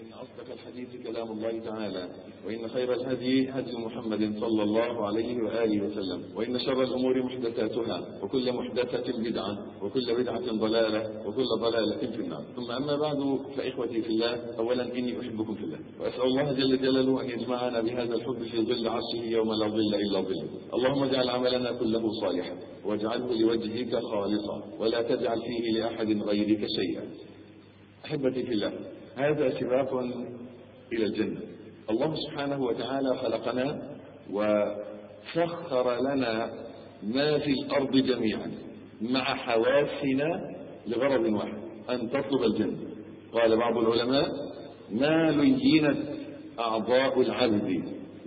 أصدق الحديث كلام الله تعالى وإن خير الهدي هدي محمد صلى الله عليه وآله وسلم وإن شر الأمور محدثاتها وكل محدثة بدعة وكل بدعة ضلالة وكل ضلالة في النار ثم أما بعد فإخوتي في الله أولا إني أحبكم في الله وأسأل الله جل جلاله أن يجمعنا بهذا الحب في ظل عرشه يوم لا ظل إلا ظله اللهم اجعل عملنا كله صالحا واجعله لوجهك خالصا ولا تجعل فيه لأحد غيرك شيئا أحبتي في الله هذا سباق إلى الجنة الله سبحانه وتعالى خلقنا وسخر لنا ما في الأرض جميعا مع حواسنا لغرض واحد أن تطلب الجنة قال بعض العلماء ما لينت أعضاء العبد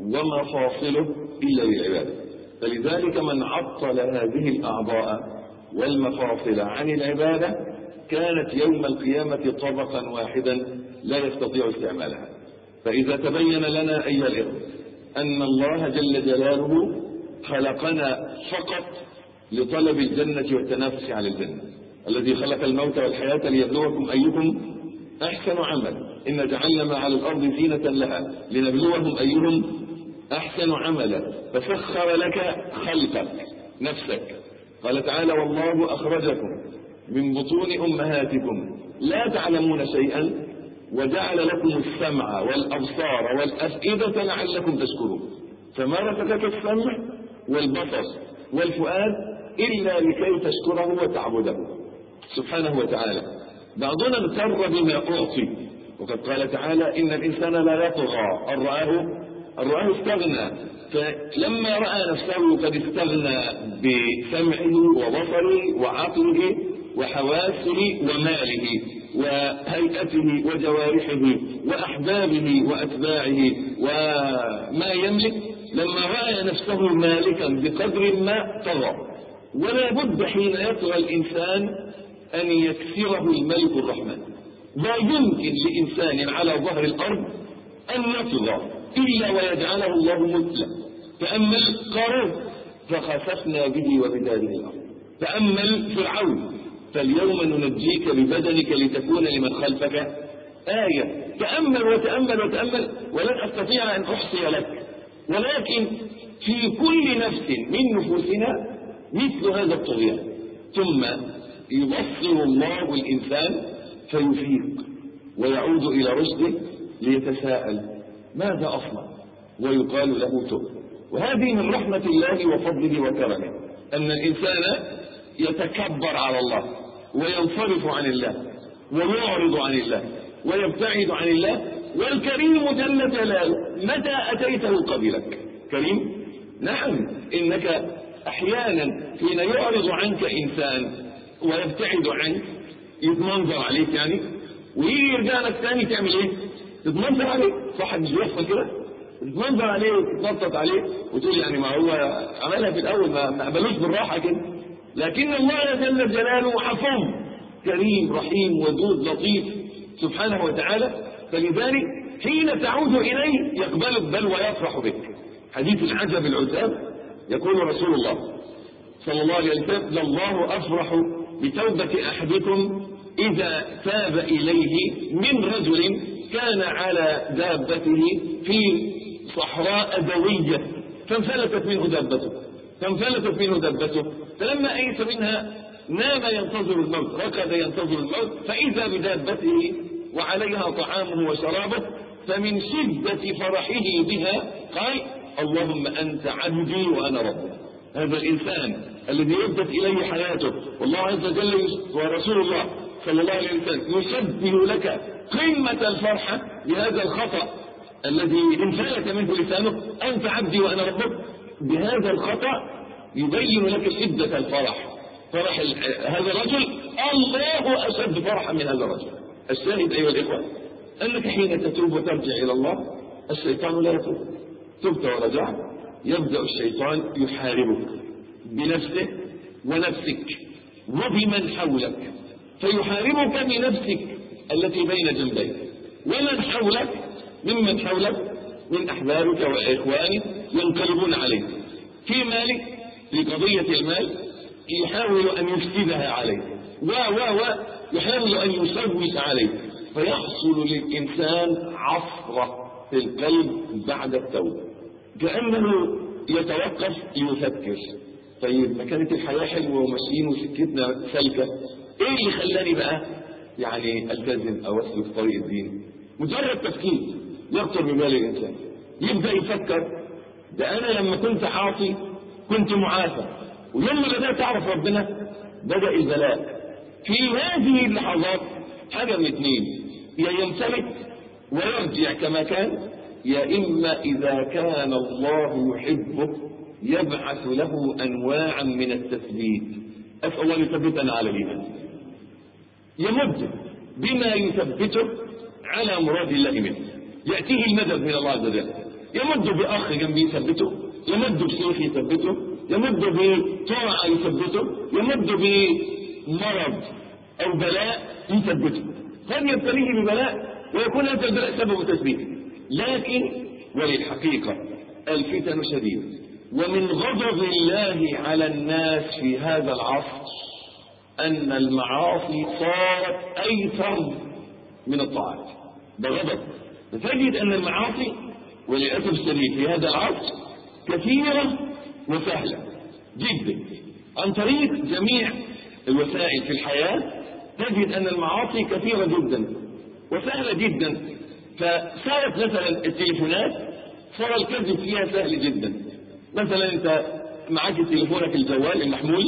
ومفاصله إلا للعبادة فلذلك من عطل هذه الأعضاء والمفاصل عن العبادة كانت يوم القيامة طبقا واحدا لا يستطيع استعمالها فإذا تبين لنا أيها الإخوة أن الله جل جلاله خلقنا فقط لطلب الجنة والتنافس على الجنة الذي خلق الموت والحياة ليبلوكم أيكم أحسن عملا إن جعلنا ما على الأرض زينة لها لنبلوهم أيهم أحسن عملا فسخر لك خلقك نفسك قال تعالى والله أخرجكم من بطون أمهاتكم لا تعلمون شيئا وجعل لكم السمع والأبصار والأفئدة لعلكم تشكرون فما رزقك السمع والبصر والفؤاد إلا لكي تشكره وتعبده سبحانه وتعالى بعضنا اغتر بما أعطي وقد قال تعالى إن الإنسان لا يطغى أن رآه أن رآه استغنى فلما رأى نفسه قد استغنى بسمعه وبصره وعقله وحواسه وماله وهيئته وجوارحه وأحبابه وأتباعه وما يملك لما رأى نفسه مالكا بقدر ما طغى ولا بد حين يطغى الإنسان أن يكسره الملك الرحمن لا يمكن لإنسان على ظهر الأرض أن يطغى إلا ويجعله الله مثلا تأمل قارون فخسفنا به وبداره الأرض تأمل فرعون فاليوم ننجيك ببدنك لتكون لمن خلفك آية تأمل وتأمل وتأمل ولن أستطيع أن أحصي لك ولكن في كل نفس من نفوسنا مثل هذا الطغيان ثم يبصر الله الإنسان فيفيق ويعود إلى رشده ليتساءل ماذا أصنع ويقال له تب وهذه من رحمة الله وفضله وكرمه أن الإنسان يتكبر على الله وينصرف عن الله ويعرض عن الله ويبتعد عن الله والكريم جل جلاله متى أتيته قبلك كريم نعم إنك أحيانا حين يعرض عنك إنسان ويبتعد عنك يتمنظر عليك يعني ويجي يرجع لك تاني تعمل ايه تتمنظر عليه صاحب مش بيحصل كده تتمنظر عليه وتتنطط عليه وتقول يعني ما هو عملها في الاول ما قبلوش بالراحه كده لكن الله جل جلاله عفو كريم رحيم ودود لطيف سبحانه وتعالى فلذلك حين تعود اليه يقبلك بل ويفرح بك حديث العجب العتاب يقول رسول الله صلى الله عليه وسلم لله افرح بتوبه احدكم إذا تاب إليه من رجل كان على دابته في صحراء دوية فانفلتت منه دابته فانفلتت منه دابته فلما أيس منها نام ينتظر الموت ركض ينتظر الموت فإذا بدابته وعليها طعامه وشرابه فمن شدة فرحه بها قال اللهم أنت عبدي وأنا ربك هذا الإنسان الذي يبدت إليه حياته والله عز وجل ورسول الله صلى الله عليه وسلم يشبه لك قمة الفرحة بهذا الخطأ الذي انفلت منه لسانه أنت عبدي وأنا ربك بهذا الخطأ يبين لك شدة الفرح فرح هذا الرجل الله أشد فرحا من هذا الرجل الشاهد أيها الإخوة أنك حين تتوب وترجع إلى الله الشيطان لا يتوب تبت ورجعت يبدأ الشيطان يحاربك بنفسه ونفسك وبمن حولك فيحاربك بنفسك التي بين جنبيك ومن حولك ممن حولك من أحبابك وإخوانك ينقلبون عليك في مالك في قضية المال يحاول أن يفسدها عليك و و و يحاول أن يسوس عليك فيحصل للإنسان عصرة في القلب بعد التوبة كأنه يتوقف يفكر طيب ما كانت الحياة حلوة وماشيين وسكتنا سالكة ايه اللي خلاني بقى يعني التزم او اسلك طريق الدين مجرد تفكير يخطر ببال الانسان يبدا يفكر ده انا لما كنت عاصي كنت معافى ولما بدات اعرف ربنا بدا البلاء في هذه اللحظات حاجه من اثنين يا ينفلت ويرجع كما كان يا اما اذا كان الله يحبه يبعث له انواعا من التثبيت اسال الله يثبتنا على الايمان يمد بما يثبته على مراد الله منه يأتيه المدد من الله عز وجل يمد بأخ جنبه يثبته يمد بشيخ يثبته يمد بطاعة يثبته يمد بمرض أو بلاء يثبته قد يبتليه ببلاء ويكون هذا البلاء سبب تثبيته لكن وللحقيقة الفتن شديدة ومن غضب الله على الناس في هذا العصر أن المعاصي صارت أيسر من الطاعات ده غضب فتجد أن المعاصي وللأسف الشديد في هذا العصر كثيرة وسهلة جدا عن طريق جميع الوسائل في الحياة تجد أن المعاصي كثيرة جدا وسهلة جدا فصارت مثلا التليفونات صار الكذب فيها سهل جدا مثلا انت معاك تليفونك الجوال المحمول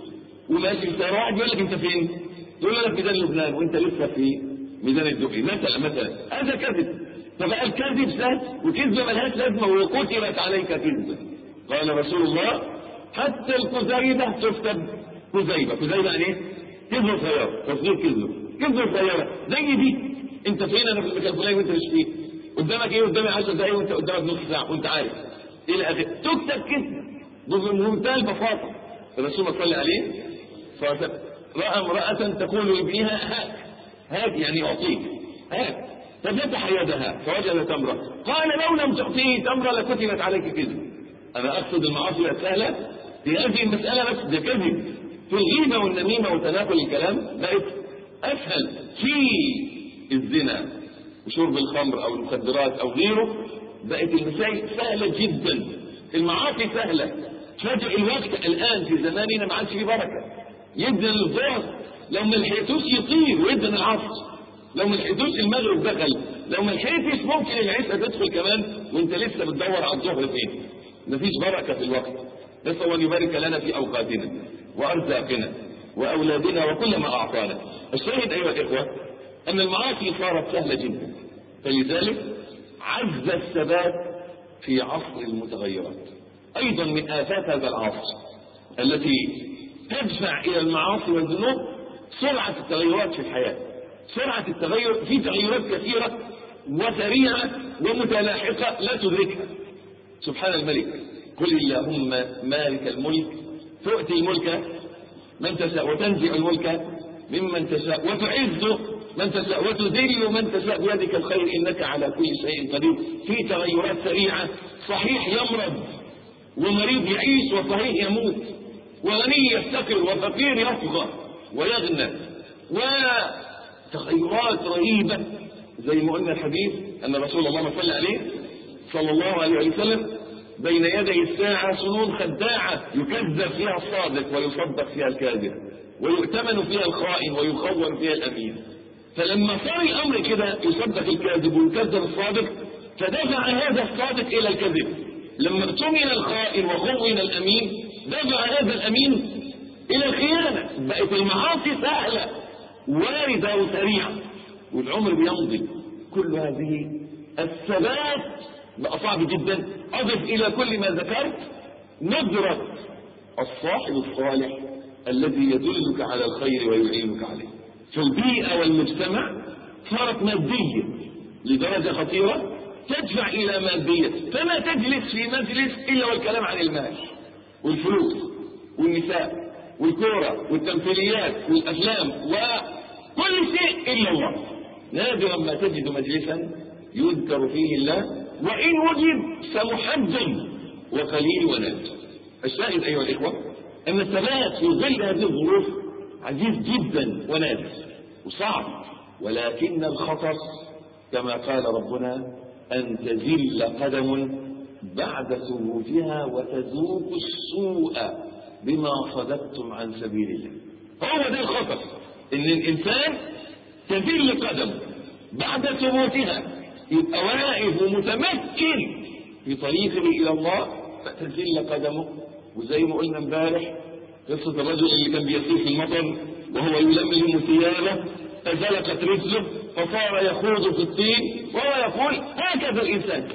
وماشي في واحد يقول لك انت فين؟ تقول له انا في ميدان لبنان وانت لسه في ميدان الدقي مثلا مثلا هذا كذب فبقى الكذب سهل وكذبه ملهاش لازمه وكتبت عليك كذبه قال رسول الله حتى الكذيبه تكتب كذيبه كذيبه يعني ايه؟ كذبه صغيره تصغير كذبه كذبه صغيره زي دي انت فين انا في المكان الفلاني وانت مش فيه قدامك ايه قدامي 10 دقايق وانت قدامك نص ساعه وانت عارف الى اخره تكتب كذبه بمنتهى البساطه الرسول صلى الله عليه وسلم راى امراه تقول لابنها هات هات يعني اعطيك هات ففتح يدها فوجد تمره قال لو لم تعطيه تمره لكتبت عليك كذب انا اقصد المعاصي السهله في هذه المساله بس ده كذب في الغيبه والنميمه وتناقل الكلام بقت اسهل في الزنا وشرب الخمر او المخدرات او غيره بقت المسائل سهله جدا المعاصي سهله فجأة الوقت الآن في زماننا ما عادش فيه بركة يدن الظهر لو ما لحقتوش يطير ويدن العصر لو ما لحقتوش المغرب دخل لو ما لحقتش ممكن العشاء تدخل كمان وانت لسه بتدور على الظهر فين مفيش بركة في الوقت نسأل الله يبارك لنا في أوقاتنا وأرزاقنا وأولادنا وكل ما أعطانا الشاهد أيها الإخوة أن المعاصي صارت سهلة جدا فلذلك عز الثبات في عصر المتغيرات أيضا من آفات هذا العصر التي تدفع إلى المعاصي والذنوب سرعة التغيرات في الحياة سرعة التغير في تغيرات كثيرة وسريعة ومتلاحقة لا تدركها سبحان الملك قل اللهم مالك الملك تؤتي الملك من تشاء وتنزع الملك ممن تشاء وتعز من تشاء وتذل من تشاء بيدك الخير انك على كل شيء قدير في تغيرات سريعه صحيح يمرض ومريض يعيش وصحيح يموت وغني يفتقر وفقير يطغى ويغنى وتغيرات رهيبة زي ما قلنا الحديث أن رسول الله صلى عليه صلى الله عليه وسلم بين يدي الساعة سنون خداعة يكذب فيها الصادق ويصدق فيها الكاذب ويؤتمن فيها الخائن ويخون فيها الأمين فلما صار الأمر كده يصدق الكاذب ويكذب الصادق فدفع هذا الصادق إلى الكذب لما اؤتمن الخائن وخون الأمين دفع هذا الأمين إلى الخيانة بقت المعاصي سهلة واردة وسريعة والعمر بيمضي كل هذه الثبات بقى صعب جدا أضف إلى كل ما ذكرت نظرة الصاحب الصالح الذي يدلك على الخير ويعينك عليه فالبيئة والمجتمع صارت مادية لدرجة خطيرة تدفع إلى مادية فما تجلس في مجلس إلا والكلام عن المال والفلوس والنساء والكورة والتمثيليات والأفلام وكل شيء إلا الله نادرا ما تجد مجلسا يذكر فيه الله وإن وجد فمحجم وقليل ونادر الشاهد أيها الإخوة أن الثبات في ظل هذه الظروف عزيز جدا ونادر وصعب ولكن الخطر كما قال ربنا أن تزل قدم بعد ثبوتها وتذوق السوء بما صددتم عن سبيل الله هو ده الخطر ان الانسان تذل قدم بعد ثبوتها يبقى واقف ومتمكن في طريقه الى الله فتزل قدمه وزي ما قلنا امبارح قصه الرجل اللي كان بيسير في المطر وهو يلملم ثيابه فزلقت رجله فصار يخوض في الطين وهو يقول هكذا الانسان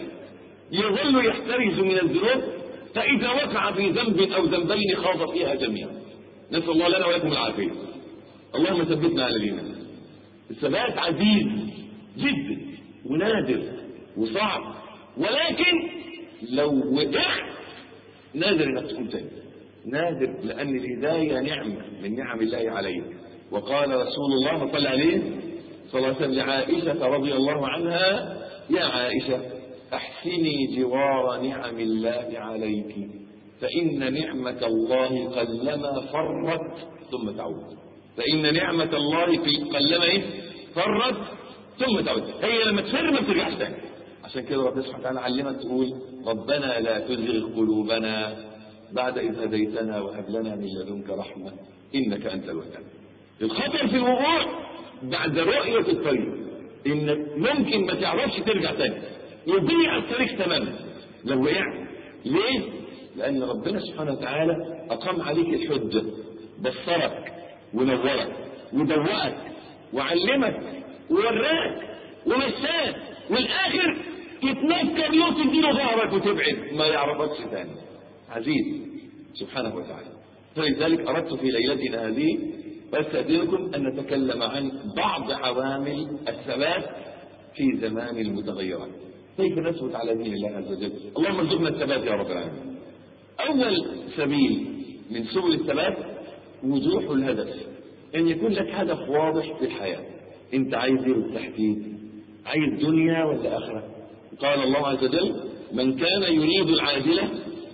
يظل يحترز من الذنوب فاذا وقع في ذنب او ذنبين خاض فيها جميعا نسال الله لنا ولكم العافيه اللهم ثبتنا على الايمان الثبات عزيز جدا ونادر وصعب ولكن لو وقعت نادر انك تكون تاني نادر لان الهدايه نعمه من نعم الله عليك وقال رسول الله صلى عليه صلى الله عليه وسلم لعائشه رضي الله عنها يا عائشه احسني جوار نعم الله عليك فان نعمه الله قلما فرت ثم تعود فان نعمه الله في قلما ايه فرت ثم تعود هي لما تفر ما بترجعش تاني عشان كده ربنا سبحانه وتعالى علمك تقول ربنا لا تزغ قلوبنا بعد إذ هديتنا وهب لنا من لدنك رحمة إنك أنت الوهاب الخطر في الوقوع بعد رؤية الطريق إنك ممكن ما تعرفش ترجع تاني يضيع الطريق تماما لو وقعت ليه؟ لأن ربنا سبحانه وتعالى أقام عليك الحجة بصرك ونورك ودوقك وعلمك ووراك ومشاك والآخر يتمكن يوم تديله ظهرك وتبعد ما يعرفكش تاني عزيز سبحانه وتعالى فلذلك أردت في ليلتنا هذه وأستأذنكم أن نتكلم عن بعض عوامل الثبات في زمان المتغيرات كيف نثبت على دين الله عز وجل اللهم ارزقنا الثبات يا رب العالمين أول سبيل من سبل الثبات وضوح الهدف أن يكون لك هدف واضح في الحياة أنت عايز ايه بالتحديد عايز دنيا ولا آخرة قال الله عز وجل من كان يريد العاجلة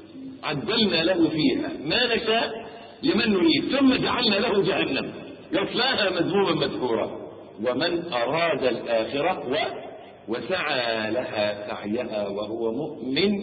عدلنا له فيها ما نشاء لمن نريد ثم جعلنا له جهنم يصلاها مذموما مدحورا ومن أراد الآخرة و وسعى لها سعيها وهو مؤمن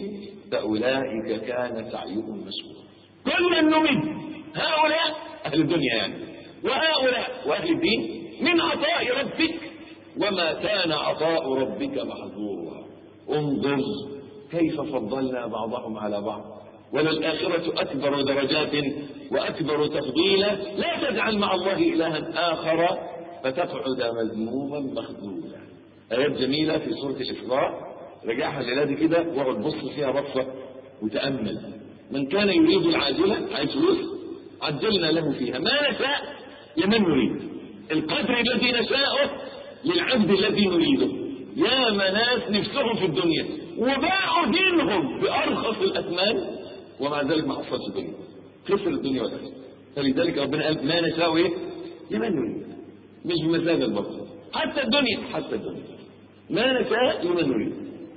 فأولئك كان سعيهم مشكورا كل من نمد هؤلاء أهل الدنيا يعني وهؤلاء وأهل الدين من عطاء ربك وما كان عطاء ربك محظورا انظر كيف فضلنا بعضهم على بعض وللآخرة أكبر درجات وأكبر تفضيلا لا تجعل مع الله إلها آخر فتقعد مذموما مخذولا آيات جميلة في سورة الإسراء رجعها الليلة دي كده واقعد بص فيها بصة وتأمل من كان يريد العاجلة عايز فلوس عجلنا له فيها ما نشاء لمن نريد القدر الذي نشاءه للعبد الذي نريده يا مناس نفسهم في الدنيا وباعوا دينهم بأرخص الأثمان ومع ذلك ما حصلش الدنيا خسر الدنيا والآخرة فلذلك ربنا قال ما نشاء ايه لمن نريد مش بمزاج البطل حتى الدنيا حتى الدنيا ما نشاء لمن نريد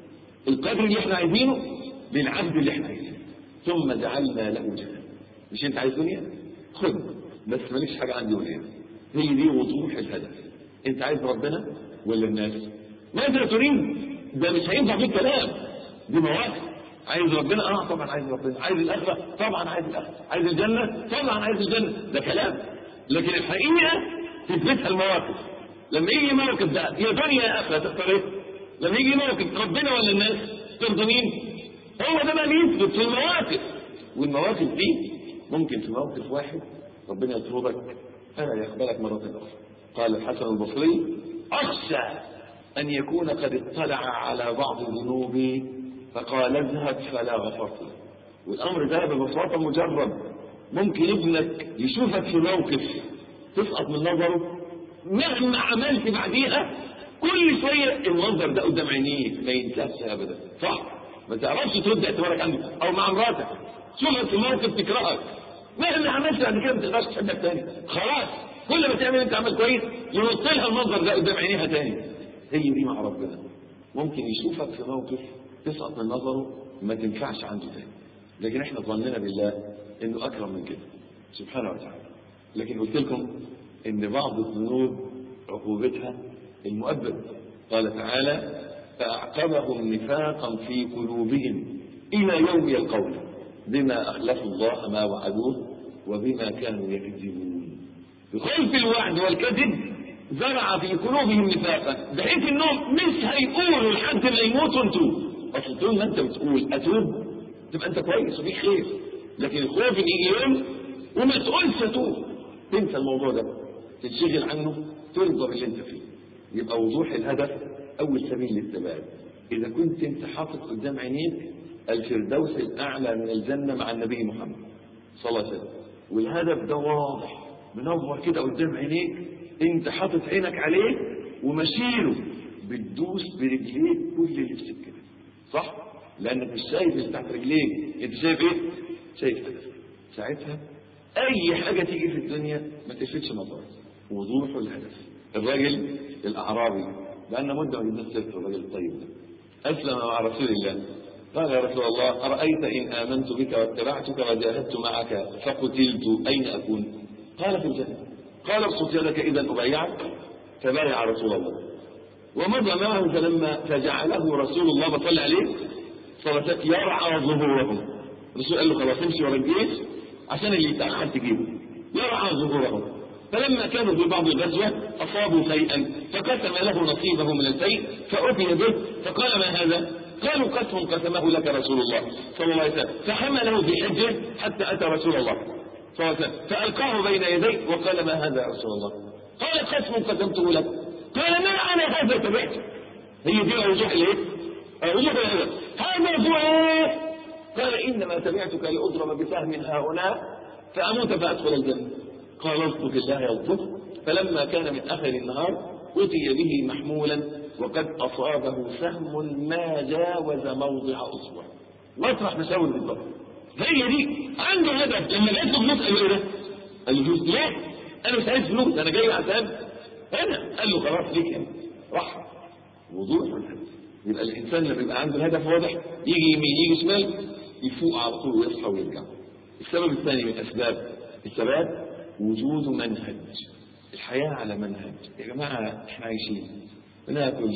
القدر اللي احنا عايزينه للعبد اللي احنا عايزينه ثم جعلنا له جهنم مش انت عايز دنيا خد بس ماليش حاجه عندي ولا هنا هي دي وضوح الهدف انت عايز ربنا ولا الناس ماذا تريد ده مش هينفع فيه كلام دي مواقف عايز ربنا اه طبعا عايز ربنا عايز الاخره طبعا عايز الاخره عايز الجنه طبعا عايز الجنه ده كلام لكن الحقيقه تثبتها المواقف لما يجي موقف ده يا دنيا يا اخره تختار ايه لما يجي موقف ربنا ولا الناس ترضى مين هو ده بقى يثبت في المواقف والمواقف دي ممكن في موقف واحد ربنا يطردك فلا يقبلك مرة أخرى قال الحسن البصري أخشى أن يكون قد اطلع على بعض ذنوبي فقال اذهب فلا غفرت له والأمر ده ببساطة مجرد ممكن ابنك يشوفك في موقف تسقط من نظره مهما عملت بعديها كل شوية المنظر ده قدام عينيك ما ينساش أبدا صح ما تعرفش ترد اعتبارك عنده أو مع مراتك شوفك في موقف تكرهك مهما عملت بعد كده ما تقدرش تحبك تاني خلاص كل ما تعمل انت عمل كويس ينط لها المنظر ده قدام عينيها تاني هي دي مع ربنا ممكن يشوفك في موقف تسقط من نظره ما تنفعش عنده تاني لكن احنا ظننا بالله انه اكرم من كده سبحانه وتعالى لكن قلت لكم ان بعض الذنوب عقوبتها المؤبد قال تعالى فأعقبهم نفاقا في قلوبهم إلى يوم يلقونه بما أخلفوا الله ما وعدوه وبما كانوا يكذبون بخلف الوعد والكذب زرع في قلوبهم نفاقا بحيث انهم مش هيقولوا لحد ما يموتوا انتوا اصل طول ما انت بتقول اتوب تبقى انت كويس وفيك خير لكن الخوف ان يجي يوم وما تقولش اتوب تنسى الموضوع ده تنشغل عنه ترضى باللي انت فيه يبقى وضوح الهدف اول سبيل للثبات اذا كنت انت حاطط قدام عينيك الفردوس الاعلى من الجنه مع النبي محمد صلى الله عليه وسلم والهدف ده واضح منور كده قدام عينيك انت حاطط عينك عليه ومشيله بتدوس برجليك كل اللي في سكتك صح لانك مش شايف اللي تحت رجليك انت شايف ايه شايف هدف ساعتها اي حاجه تيجي في الدنيا ما تلفتش نظرك وضوح الهدف الراجل الاعرابي بقالنا مده ما جبناش سيرته الراجل الطيب ده اسلم مع رسول الله قال يا رسول الله ارايت ان امنت بك واتبعتك وجاهدت معك فقتلت اين اكون قال في الجنه قال ابسط يدك اذا ابايعك فبايع رسول الله ومضى معه فلما فجعله رسول الله بصلى عليه صلاه يرعى ظهورهم الرسول قال له خلاص امشي ورا الجيش عشان اللي يتاخر تجيبه يرعى ظهورهم فلما كانوا في بعض الغزوة أصابوا شيئا فقسم له نصيبه من الشيء فأتي به فقال ما هذا؟ قالوا قسم قسمه لك رسول الله صلى الله عليه وسلم فحمله في حجه حتى أتى رسول الله صلى الله عليه وسلم فألقاه بين يديه وقال ما هذا يا رسول الله؟ قال قسم قسمته لك قال ما أنا هذا تبعته هي دي وجوه الايه؟ وجوه الهدف هذا هو ايه؟ قال إنما تبعتك لأضرب بسهم ها هنا فأموت فأدخل الجنة قال اصدق الله يلطف فلما كان من اخر النهار اتي به محمولا وقد اصابه سهم ما جاوز موضع اصبع واطرح مساوي بالضبط هي دي عنده هدف لما لقيت له فلوس قال له ايه ده؟ قال له فلوس ليه؟ انا مش عايز فلوس انا جاي عشان هنا قال له خلاص ليك هنا راح وضوح الهدف يبقى الانسان لما يبقى عنده الهدف واضح يجي يمين يجي شمال يفوق على طول ويصحى ويرجع السبب الثاني من اسباب الثبات وجود منهج الحياة على منهج يا جماعة احنا عايشين بناكل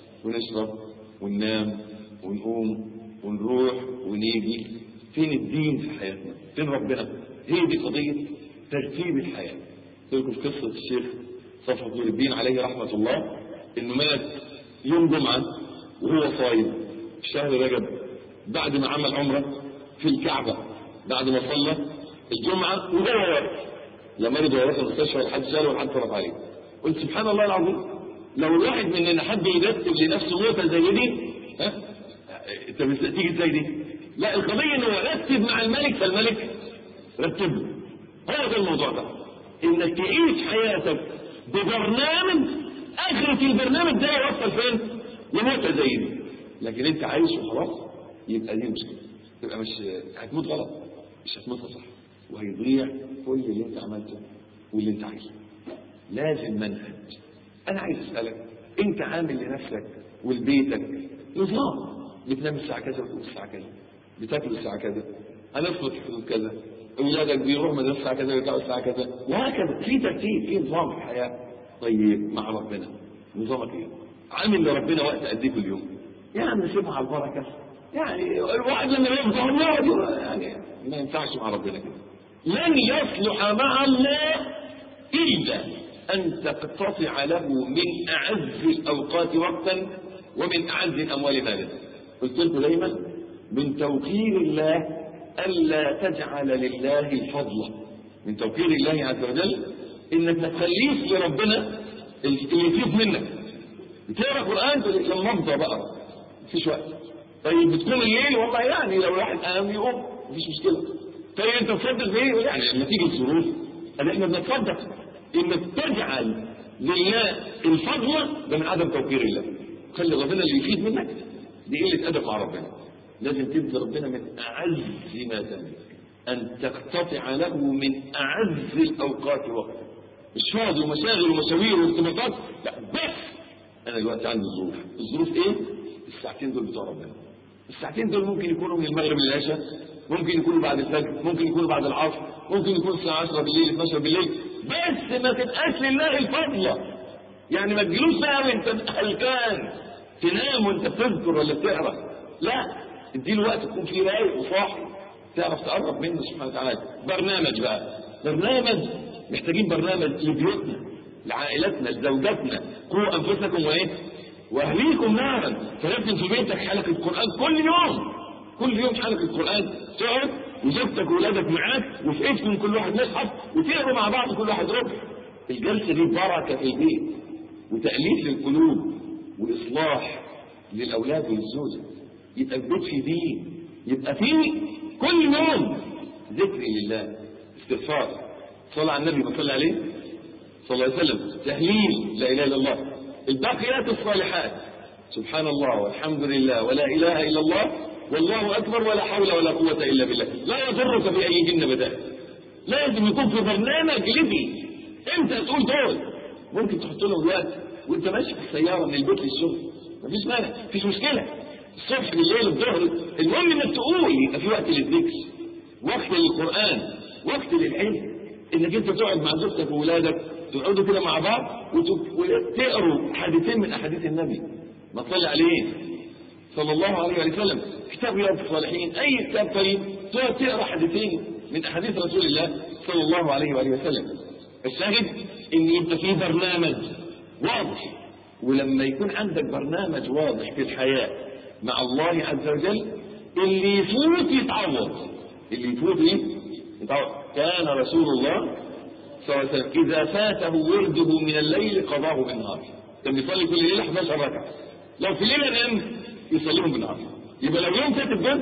ونشرب وننام ونقوم ونروح ونيجي فين الدين في حياتنا فين ربنا هي دي قضية ترتيب الحياة تذكر في قصة الشيخ صفوة نور الدين عليه رحمة الله انه مات يوم جمعة وهو صايم في شهر رجب بعد ما عمل عمرة في الكعبة بعد ما صلى الجمعة وهو واقف لا مرض ولا راح المستشفى ولا حد شاله ولا حد صرف عليه قلت سبحان الله العظيم لو الواحد مننا حد يرتب لنفسه موته زي دي ها انت تيجي ازاي دي؟ لا القضيه انه يرتب مع الملك فالملك رتب له هو ده الموضوع ده انك تعيش حياتك ببرنامج اخرة البرنامج ده يوصل فين؟ لموتة زي دي لكن انت عايش وخلاص يبقى دي مشكله تبقى مش هتموت غلط مش هتموت صح وهيضيع كل اللي انت عملته واللي انت عايزه لازم منهج انا عايز اسالك انت عامل لنفسك ولبيتك نظام بتنام الساعه كذا وتقوم الساعه كذا بتاكل الساعه كذا هنفرض حدود كذا اولادك بيروحوا مدرسه الساعه كذا ويرجعوا الساعه كذا وهكذا في ترتيب في نظام في الحياه طيب مع ربنا نظامك ايه؟ عامل لربنا وقت قد ايه كل يوم؟ يعني سيبها على البركه يعني الواحد لما يفضل يقعد يعني ما ينفعش مع ربنا كده لن يصلح مع الله إلا أن تقتطع له من أعز الأوقات وقتا ومن أعز الأموال مالا قلت لكم دايما من توقير الله ألا تجعل لله الفضل من توقير الله عز وجل إنك ما تخليش لربنا اللي يفيد منك بتقرا قرآن تقول لما أفضى بقى مفيش وقت طيب بتقوم الليل والله يعني لو واحد قام يقوم مفيش مشكلة طيب انت تصدق بايه؟ يعني لما تيجي الظروف ان احنا بنتصدق انك تجعل لله الفضل ده من عدم توقير الله خلي ربنا اللي يفيد منك دي قله ادب مع ربنا لازم تدي ربنا من اعز ما تملك ان تقتطع له من اعز الاوقات وقتا مش فاضي ومشاغل ومشاوير وارتباطات لا بس انا دلوقتي عندي ظروف الظروف ايه؟ الساعتين دول بتوع ربنا الساعتين دول ممكن يكونوا من المغرب للعشاء ممكن يكونوا بعد الفجر ممكن يكونوا بعد العصر ممكن يكون الساعة 10 بالليل 12 بالليل بس ما تبقاش لله الفضلة يعني ما تجيلوش بقى وانت هلكان تنام وانت بتذكر ولا بتقرا لا اديله وقت تكون فيه رايق وصاحي تعرف تقرب منه سبحانه وتعالى برنامج بقى برنامج محتاجين برنامج لبيوتنا لعائلتنا لزوجاتنا قوا انفسكم وايه واهليكم نارا فلازم في بيتك حلقه القران كل يوم كل يوم حلقه القران تقعد وزوجتك واولادك معاك وفي ايدكم كل واحد مصحف وتقروا مع بعض كل واحد ربع الجلسه دي بركه في البيت وتاليف للقلوب واصلاح للاولاد وللزوجه يبقى البيت في دين يبقى فيه كل يوم ذكر لله استغفار صلى على النبي صلى عليه صلى الله عليه وسلم تهليل لا اله الا الله الباقيات الصالحات سبحان الله والحمد لله ولا اله الا الله والله اكبر ولا حول ولا قوه الا بالله لا يضرك بايهن بدات لازم يكون في برنامج لذي انت تقول دول ممكن تحط لهم وقت وانت ماشي في السياره من البيت للشغل مفيش مانع مفيش مشكله الصبح بالليل الظهر المهم انك تقول يبقى في وقت للذكر وقت للقران وقت للعلم انك انت تقعد مع زوجتك واولادك تقعدوا كده مع بعض وتقروا حديثين من احاديث النبي ما تصلي عليه صلى الله عليه وسلم كتاب رياض الصالحين اي كتاب طيب تقعد تقرا حديثين من احاديث رسول الله صلى الله عليه واله وسلم الشاهد ان يبقى في برنامج واضح ولما يكون عندك برنامج واضح في الحياه مع الله عز وجل اللي يفوت يتعوض اللي يفوت ايه يتعوض كان رسول الله صلى الله عليه وسلم اذا فاته ورده من الليل قضاه بالنهار كان بيصلي كل ليله 11 ركعه لو في ليله نام يصليهم بالنهار يبقى لو يوم فات الجد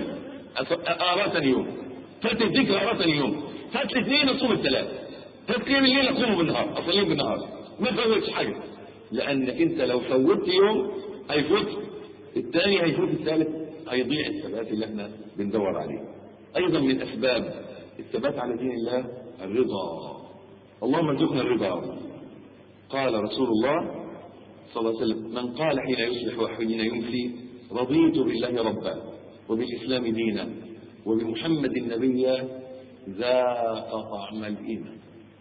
اقرا ثاني يوم فات الذكر اقرا ثاني يوم فات الاثنين اصوم الثلاث فات قيام الليل اقوم بالنهار اصليهم بالنهار ما فوتش حاجه لانك انت لو فوتت يوم هيفوت الثاني هيفوت الثالث هيضيع الثبات اللي احنا بندور عليه ايضا من اسباب الثبات على دين الله الرضا اللهم ارزقنا الرضا قال رسول الله صلى الله عليه وسلم من قال حين يصبح وحين يمسي رضيت بالله ربا وبالاسلام دينا وبمحمد نبيا ذاق طعم الايمان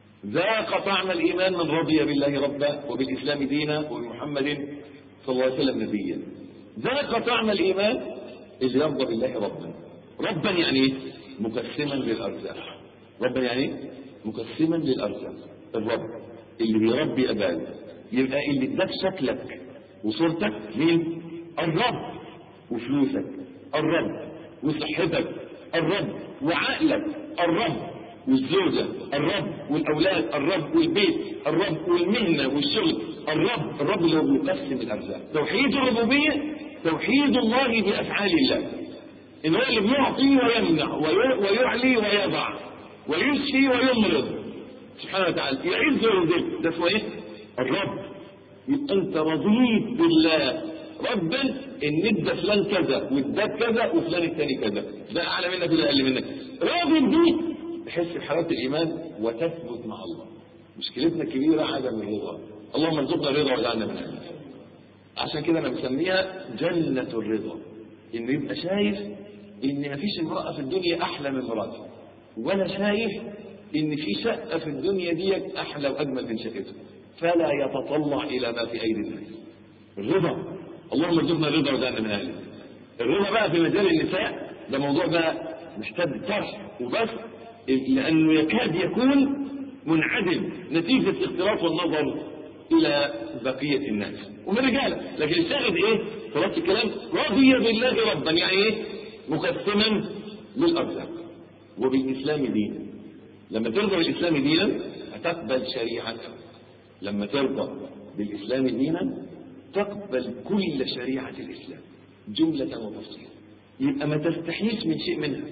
ذاق طعم الايمان من رضي بالله ربا وبالاسلام دينا وبمحمد صلى الله عليه وسلم نبيا ذاق طعم الايمان اللي يرضى بالله ربا ربا يعني ايه مقسما للارزاق ربا يعني ايه مقسما للارزاق الرب اللي بيربي اباده يبقى اللي اداك شكلك وصورتك مين الرب وفلوسك الرب وصحتك الرب وعقلك الرب والزوجة الرب والأولاد الرب والبيت الرب والمهنة والشغل الرب الرب اللي هو بيقسم الأرزاق توحيد الربوبية توحيد الله بأفعال الله إن هو اللي بيعطي ويمنع ويعلي ويضع ويشفي ويمرض سبحانه وتعالى يعز ويذل ده اسمه ايه؟ الرب يبقى انت رضيت بالله ربا ان ادى فلان كذا واداك كذا وفلان الثاني كذا ده اعلى منك وده اقل منك راضي بدي تحس بحلاوه الايمان وتثبت مع الله مشكلتنا الكبيره عدم الرضا اللهم ارزقنا الرضا واجعلنا من اهله عشان كده انا مسميها جنه الرضا انه يبقى شايف ان مفيش امراه في الدنيا احلى من مراتي ولا شايف ان في شقه في الدنيا ديت احلى واجمل من شقته فلا يتطلع الى ما في ايدي الناس الرضا اللهم ارزقنا الرضا واجعلنا من اهله الرضا بقى في مجال النساء ده موضوع بقى محتاج طرح وبس لانه يكاد يكون منعدم نتيجه اختلاط والنظر الى بقيه الناس ومن رجاله لكن الشاهد ايه خلاص الكلام رضي بالله ربا يعني ايه مقسما للارزاق وبالاسلام دينا لما ترضى بالاسلام دينا هتقبل شريعته لما ترضى بالاسلام دينا تقبل كل شريعه الاسلام جمله وتفصيلا يبقى ما تستحيش من شيء منها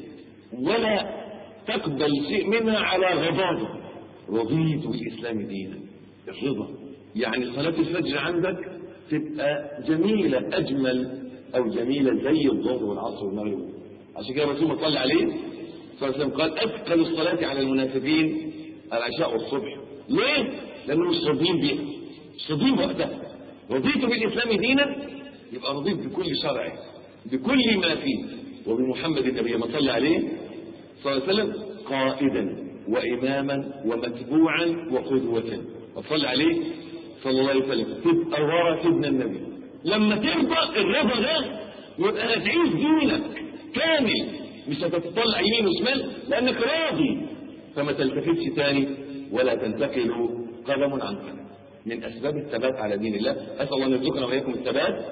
ولا تقبل شيء منها على غضاضه رضيت بالاسلام دينا الرضا يعني صلاه الفجر عندك تبقى جميله اجمل او جميله زي الظهر والعصر والمغرب عشان كده الرسول صلى عليه صلى الله عليه وسلم قال اثقل الصلاه على المنافقين العشاء والصبح ليه؟ لانهم مش راضيين بيها مش راضيين بوقتها رضيت بالاسلام دينا يبقى رضيت بكل شرعه بكل ما فيه وبمحمد النبي ما صلى عليه صلى الله عليه وسلم قائدا واماما ومتبوعا وقدوه وصلى عليه صلى الله عليه وسلم تبقى ورا سيدنا النبي لما ترضى الرضا ده يبقى هتعيش دينك كامل مش هتتطلع يمين وشمال لانك راضي فما تلتفتش تاني ولا تنتقل قدم عن قدم من اسباب الثبات على دين الله اسال الله ان يرزقنا واياكم الثبات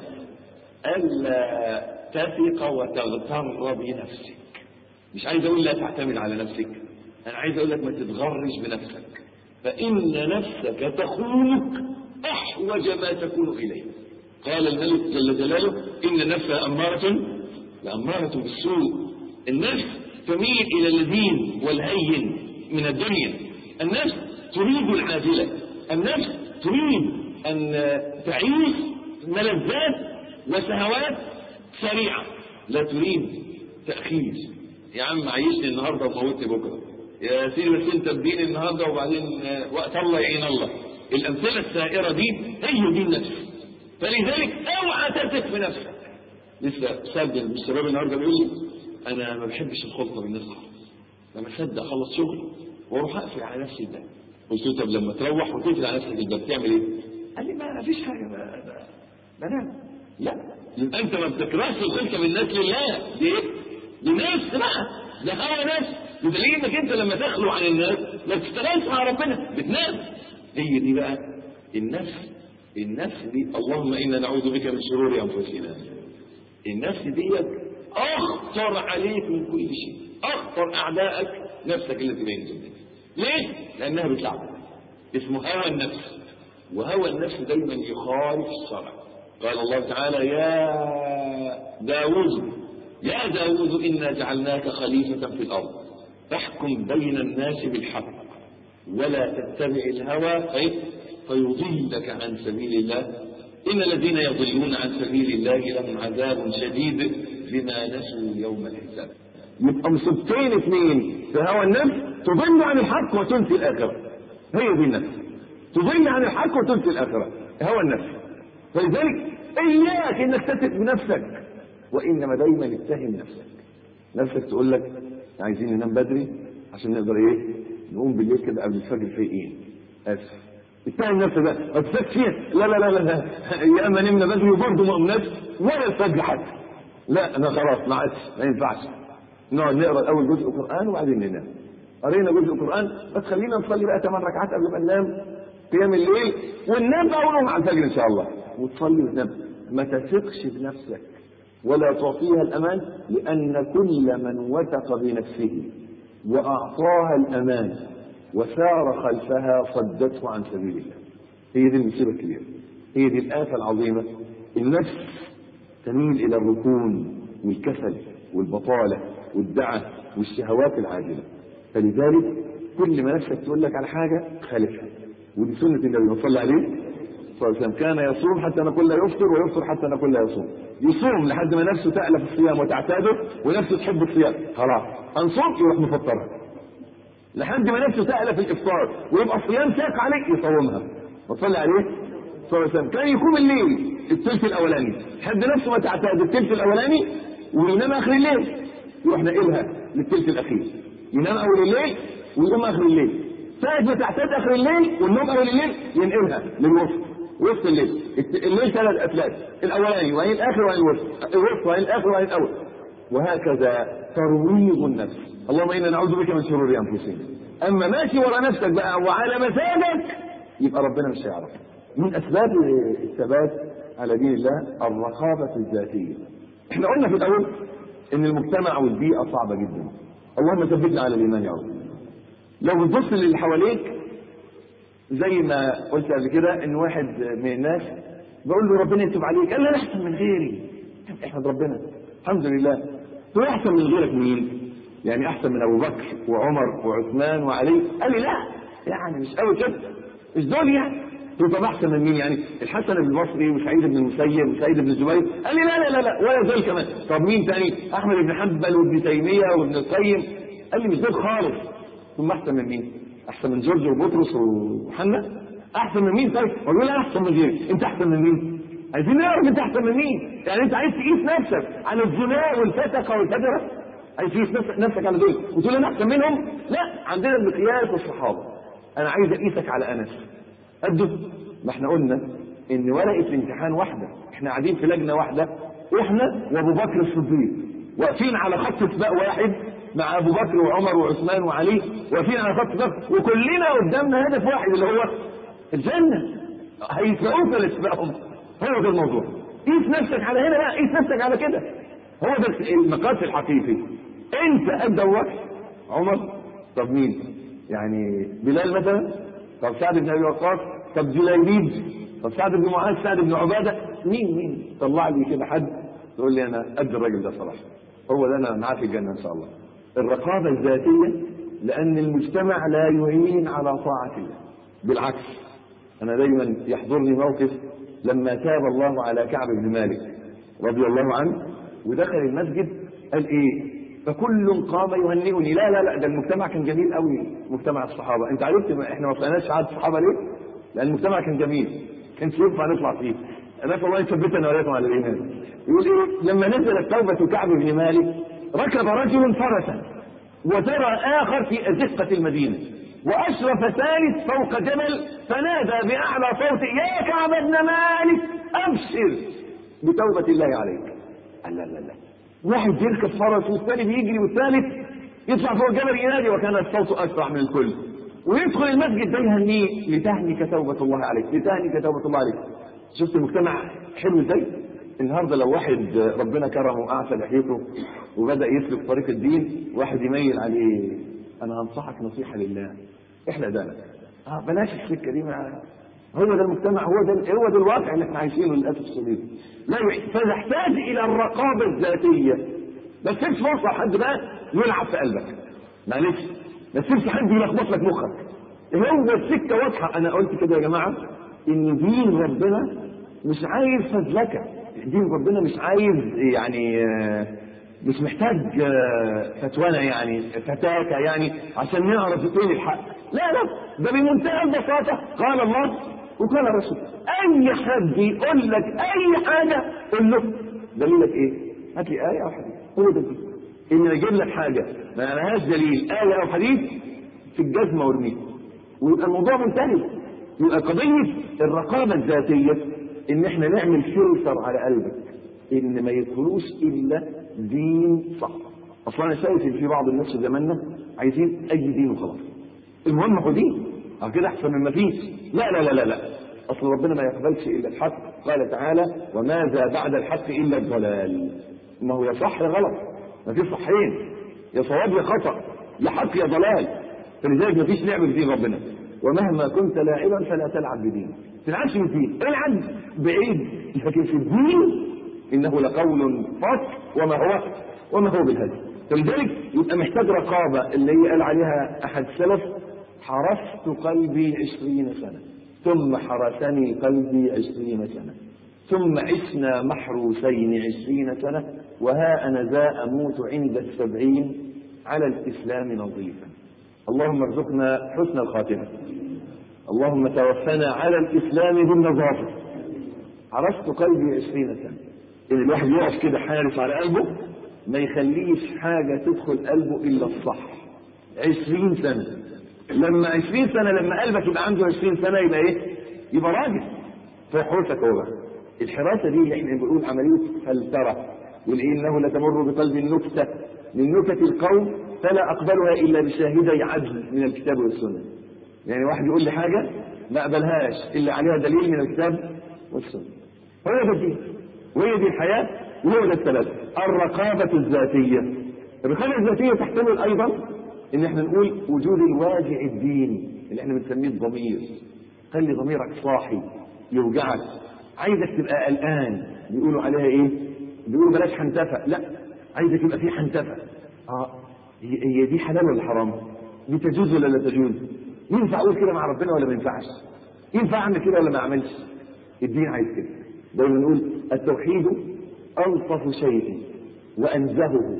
الا تثق وتغتر بنفسك مش عايز اقول لا تعتمد على نفسك انا عايز اقول لك ما تتغرش بنفسك فان نفسك تخونك احوج ما تكون اليه قال الملك جل جلاله ان النفس اماره لاماره بالسوء النفس تميل الى اللذين والهين من الدنيا النفس تريد العاجله النفس تريد ان تعيش ملذات وشهوات سريعه لا تريد تاخير يا عم عيشني النهارده وموتني بكره يا سيدي بس انت اديني النهارده وبعدين وقت الله يعين الله الامثله السائره دي هي دي النفس فلذلك اوعى تثق في نفسك لسه شاب من الشباب النهارده بيقول لي انا ما بحبش الخلطه بالناس خالص لما اصدق اخلص شغل واروح اقفل على نفسي الباب قلت له طب لما تروح وتقفل على نفسك الباب تعمل ايه؟ قال لي ما فيش حاجه بنام لا يبقى انت ما بتكرهش الخلطه بالناس لله دي ايه؟ لنفس بقى ده هوى نفس بدليل انك انت لما تخلو عن الناس ما بتشتغلش مع ربنا بتنام هي دي بقى النفس النفس دي اللهم انا نعوذ بك من شرور انفسنا النفس دي اخطر عليك من كل شيء اخطر اعدائك نفسك التي بين جنبك ليه؟ لانها بتلعبك اسمه هوى النفس وهوى النفس دايما يخالف الشرع قال الله تعالى يا داوود يا داود إنا جعلناك خليفة في الأرض فاحكم بين الناس بالحق ولا تتبع الهوى في فيضلك عن سبيل الله إن الذين يضلون عن سبيل الله لهم عذاب شديد بما نسوا يوم الحساب يبقى مصيبتين اثنين في هوى النفس تضل عن الحق وتنسي الآخرة هي دي النفس تضل عن الحق وتنسي الآخرة هوى النفس فلذلك إياك إنك تثق بنفسك وانما دايما اتهم نفسك نفسك تقول لك عايزين ننام بدري عشان نقدر ايه نقوم بالليل كده قبل الفجر فايقين اسف اتهم نفسك بقى ما تفكش فيها لا لا لا لا يا اما نمنا بدري وبرضه ما قمناش ولا الفجر حتى لا انا خلاص ما عادش ما ينفعش نقعد نقرا اول جزء قران وبعدين ننام قرينا جزء قران بس خلينا نصلي بقى ثمان ركعات قبل ما ننام قيام الليل وننام بقى ونقوم على الفجر ان شاء الله وتصلي وتنام ما تثقش بنفسك ولا تعطيها الأمان لأن كل من وثق بنفسه وأعطاها الأمان وسار خلفها صدته عن سبيل الله هي دي المصيبة الكبيرة هي دي الآفة العظيمة النفس تميل إلى الركون والكسل والبطالة والدعة والشهوات العاجلة فلذلك كل ما نفسك تقول لك على حاجة خالفها ودي سنة النبي صلى عليه صلى الله عليه وسلم كان يصوم حتى نقول لا يفطر ويفطر حتى نقول لا يصوم يصوم لحد ما نفسه تألف الصيام وتعتاده ونفسه تحب الصيام خلاص انصوم يروح مفطرها لحد ما نفسه تألف الافطار ويبقى الصيام شاق عليك يصومها وصلي عليه صلى الله عليه وسلم كان يقوم الليل الثلث الاولاني لحد نفسه ما تعتاد الثلث الاولاني وينام اخر الليل يروح ناقلها للثلث الاخير ينام اول الليل ويقوم اخر الليل ساعة ما تعتاد اخر الليل والنوم اول الليل ينقلها للوسط وسط الليل الليل ثلاث افلات الاولاني وبعدين الاخر وبعدين الوسط الوسط وبعدين الاخر وبعدين الاول وهكذا ترويض النفس اللهم انا نعوذ بك من شرور انفسنا اما ماشي ورا نفسك بقى وعلى مزاجك يبقى ربنا مش هيعرف من اسباب الثبات على دين الله الرقابه الذاتيه احنا قلنا في الاول ان المجتمع والبيئه صعبه جدا اللهم ثبتنا على الايمان يا رب لو بتبص للي حواليك زي ما قلت قبل كده ان واحد من الناس بقول له ربنا يتوب عليك قال لي انا احسن من غيري احمد ربنا الحمد لله تقول احسن من غيرك مين يعني احسن من ابو بكر وعمر وعثمان وعلي قال لي لا يعني مش قوي كده مش دول يعني قلت طب احسن من مين يعني الحسن بن البصري وسعيد بن المسيب وسعيد بن الزبير قال لي لا لا لا لا ولا دول كمان طب مين تاني احمد بن حنبل وابن تيميه وابن القيم قال لي مش دول خالص ثم احسن من مين احسن من جورج وبطرس وحنا احسن من مين طيب اقول لا احسن من غيري انت احسن من مين عايزين نعرف انت احسن من مين يعني انت عايز تقيس نفسك على الزنا والفتقه والفجره عايز تقيس نفسك, نفسك على دول وتقول انا احسن منهم لا عندنا المقياس والصحابه انا عايز اقيسك على انس قده ما احنا قلنا ان ورقه الامتحان واحده احنا قاعدين في لجنه واحده احنا وابو بكر الصديق واقفين على خط سباق واحد مع ابو بكر وعمر وعثمان وعلي واقفين على خط سباق وكلنا قدامنا هدف واحد اللي هو الجنه هيسبقوك ولا يسبقهم هو ده الموضوع قيس نفسك على هنا بقى قيس نفسك على كده هو ده المقاس الحقيقي انت قد ابو بكر عمر طب مين يعني بلال مثلا طب سعد بن ابي وقاص طب جليبيب طب سعد بن معاذ سعد بن عباده مين مين طلع لي كده حد تقول لي انا قد الراجل ده صراحه هو ده انا معاه في الجنه ان شاء الله الرقابه الذاتيه لان المجتمع لا يعين على طاعه الله بالعكس انا دايما يحضرني موقف لما تاب الله على كعب بن مالك رضي الله عنه ودخل المسجد قال ايه فكل قام يهنئني لا لا لا ده المجتمع كان جميل قوي مجتمع الصحابه انت عرفت ما احنا ما طلعناش عاد الصحابه ليه؟ لان المجتمع كان جميل كانش ينفع نطلع فيه نسال الله يثبتنا واياكم على الايمان يقول ايه لما نزلت توبه كعب بن مالك ركب رجل فرسا وترى اخر في ازقه المدينه واشرف ثالث فوق جبل فنادى باعلى صوت يا كعب بن مالك ابشر بتوبه الله عليك قال لا لا لا واحد يركب فرس والثاني بيجري والثالث يطلع فوق الجبل ينادي وكان الصوت اسرع من الكل ويدخل المسجد ده يهنيه لتهنك توبه الله عليك لتهنك توبه الله عليك شفت المجتمع حلو ازاي النهارده لو واحد ربنا كرمه واعفى لحيته وبدا يسلك طريق الدين واحد يميل عليه انا انصحك نصيحه لله احلق دانك اه بلاش السكه دي مع هو ده المجتمع هو ده هو ده الواقع اللي احنا عايشينه للاسف الشديد لا فنحتاج الى الرقابه الذاتيه ما تسيبش فرصه حد بقى يلعب في قلبك معلش ما تسيبش حد يلخبط لك مخك هو السكه واضحه انا قلت كده يا جماعه ان دين ربنا مش عايز فزلكه دين ربنا مش عايز يعني مش محتاج فتوانا يعني فتاكة يعني عشان نعرف فين الحق لا لا ده بمنتهى البساطة قال الله وقال الرسول أي حد يقول لك أي حاجة قول له دليلك إيه؟ هات لي آية أو حديث هو ده إن أجيب لك حاجة ما لهاش دليل آية أو حديث في الجزمة وارميه ويبقى الموضوع منتهي يبقى قضية الرقابة الذاتية إن إحنا نعمل فلتر على قلبك إن ما يدخلوش إلا دين صح اصلا انا شايف ان في بعض الناس في زماننا عايزين اي دين وخلاص المهم هو دين اه كده احسن من ما فيش لا لا لا لا لا اصل ربنا ما يقبلش الا الحق قال تعالى وماذا بعد الحق الا الضلال ما هو يا صح يا غلط ما فيش صحين يا صواب يا خطا يا حق يا ضلال فلذلك ما فيش لعب في دين ربنا ومهما كنت لاعبا فلا تلعب بدينك ما تلعبش بالدين العب بعيد لكن في الدين انه لقول فصل وما هو وما هو بالهدي فلذلك يبقى محتاج رقابه اللي هي قال عليها احد السلف حرست قلبي عشرين سنه ثم حرسني قلبي عشرين سنه ثم عشنا محروسين عشرين سنه وها انا ذا اموت عند السبعين على الاسلام نظيفا اللهم ارزقنا حسن الخاتمه اللهم توفنا على الاسلام بالنظافه حرست قلبي عشرين سنه ان الواحد يقف كده حارس على قلبه ما يخليش حاجة تدخل قلبه إلا الصح عشرين سنة لما عشرين سنة لما قلبك يبقى عنده عشرين سنة يبقى إيه؟ يبقى راجل في حرسك هو بقى الحراسة دي اللي احنا بنقول عملية فلترة والإيه إنه لتمر بقلب النكتة من نكت القوم فلا أقبلها إلا بشاهدي عدل من الكتاب والسنة يعني واحد يقول لي حاجة ما أقبلهاش إلا عليها دليل من الكتاب والسنة هو ده الدين وهي دي الحياة وهو ده الثلاثة الرقابة الذاتية الرقابة الذاتية تحتمل أيضا إن احنا نقول وجود الواجع الديني اللي احنا بنسميه الضمير خلي ضميرك صاحي يوجعك عايزك تبقى قلقان بيقولوا عليها ايه؟ بيقولوا بلاش حنتفة لا عايزك يبقى في حنتفة اه هي, هي دي حلال ولا حرام؟ دي تجوز ولا لا تجوز؟ ينفع اقول كده مع ربنا ولا ما ينفعش؟ ينفع اعمل كده ولا ما اعملش؟ الدين عايز كده دايما نقول التوحيد ألطف شيء وأنزهه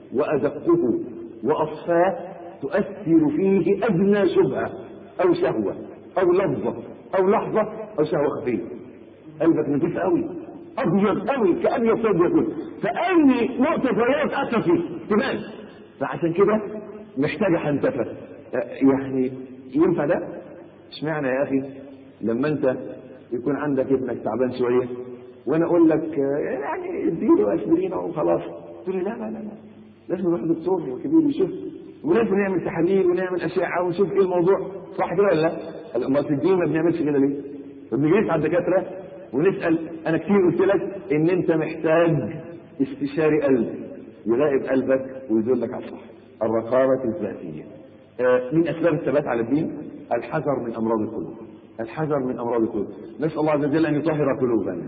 وأدقه وأصفاه تؤثر فيه أدنى شبهة أو شهوة أو لفظة أو لحظة أو شهوة خفية قلبك نظيف قوي أبيض قوي كأبيض صوت يقول فأي نقطة بياض أثر فيه تبان فعشان كده محتاجة حنتفة يعني ينفع ده؟ اشمعنى يا أخي لما أنت يكون عندك ابنك تعبان شويه وانا اقول لك آه، يعني اديله اسبرين وخلاص تقول لي لا لا لا لا لازم نروح لدكتور كبير يشوف ولازم نعمل تحاليل ونعمل اشعه ونشوف ايه الموضوع صح كده ولا لا؟ امال في الدين ما بنعملش كده ليه؟ ما بنجريش على الدكاتره ونسال انا كتير قلت لك ان انت محتاج استشاري قلب يراقب قلبك ويدلك على الصح الرقابه الذاتيه آه، من اسباب الثبات على الدين الحذر من امراض القلوب الحذر من امراض القلوب نسال الله عز وجل ان يطهر قلوبنا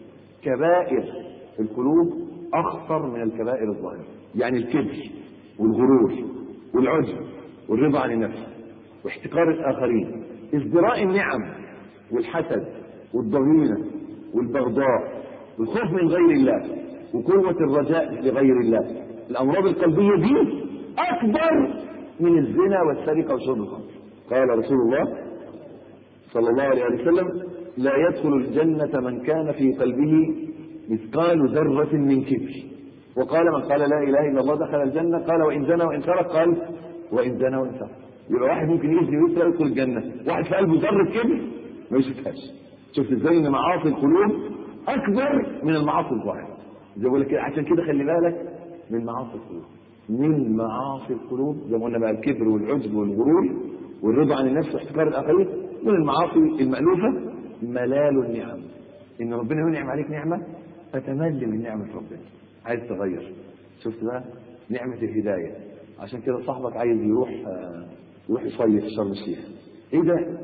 كبائر القلوب اخطر من الكبائر الظاهره يعني الكبر والغرور والعجب والرضا عن النفس واحتقار الاخرين ازدراء النعم والحسد والضغينه والبغضاء والخوف من غير الله وقوه الرجاء لغير الله الامراض القلبيه دي اكبر من الزنا والسرقه وشرب الخمر قال رسول الله صلى الله عليه وسلم لا يدخل الجنة من كان في قلبه مثقال ذرة من كبر وقال من قال لا إله إلا الله دخل الجنة قال وإن زنى وإن سرق قال وإن زنى وإن سرق يبقى واحد ممكن يزني ويسرق يدخل الجنة واحد في قلبه ذرة كبر ما يشوفهاش شفت ازاي ان معاصي القلوب اكبر من المعاصي الظاهره زي ما بقول لك كده عشان كده خلي بالك من معاصي القلوب من معاصي القلوب زي ما قلنا بقى الكبر والعجب والغرور والرضا عن النفس واحتقار الاخرين من المعاصي المألوفة ملال النعم ان ربنا ينعم عليك نعمة فتمل من نعمة ربنا عايز تغير شفت بقى نعمة الهداية عشان كده صاحبك عايز يروح آه، يروح يصيف في شرم الشيخ ايه ده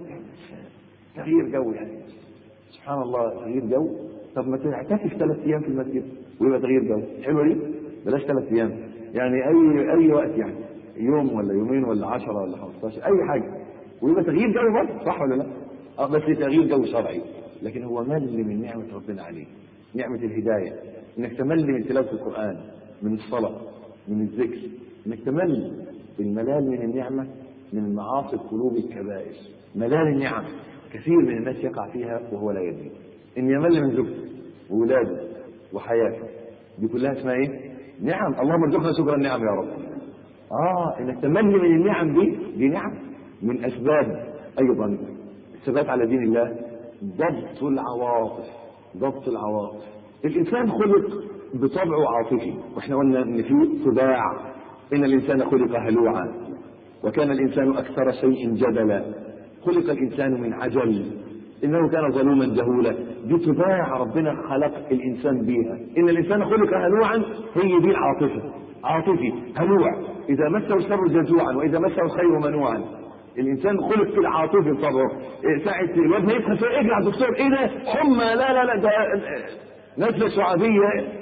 تغيير جو يعني سبحان الله تغيير جو طب ما تعتكف ثلاث ايام في المسجد ويبقى تغيير جو حلوه دي بلاش ثلاث ايام يعني اي اي وقت يعني يوم ولا يومين ولا 10 ولا 15 اي حاجه ويبقى تغيير جو برضه صح ولا لا؟ اه بس تغيير جو شرعي لكن هو مل من نعمه ربنا عليه نعمه الهدايه انك تمل من تلاوه القران من الصلاه من الذكر انك تمل الملال من النعمه من معاصي القلوب الكبائر ملال النعم كثير من الناس يقع فيها وهو لا يدري ان يمل من زوجته وولاده وحياته دي كلها اسمها ايه؟ نعم اللهم ارزقنا شكر النعم يا رب اه انك تمل من النعم دي دي نعم من اسباب ايضا الثبات على دين الله ضبط العواطف ضبط العواطف الانسان خلق بطبعه عاطفي واحنا قلنا ان في طباع ان الانسان خلق هلوعا وكان الانسان اكثر شيء جدلا خلق الانسان من عجل انه كان ظلوما جهولا دي طباع ربنا خلق الانسان بيها ان الانسان خلق هلوعا هي دي العاطفه عاطفي هلوع اذا مسه الشر جزوعا واذا مسه الخير منوعا الانسان خلق كده عاطفي بطبعه إيه ساعه الواد ما يدخل فيه اجري على الدكتور ايه ده حمى لا لا لا ده نزله شعبيه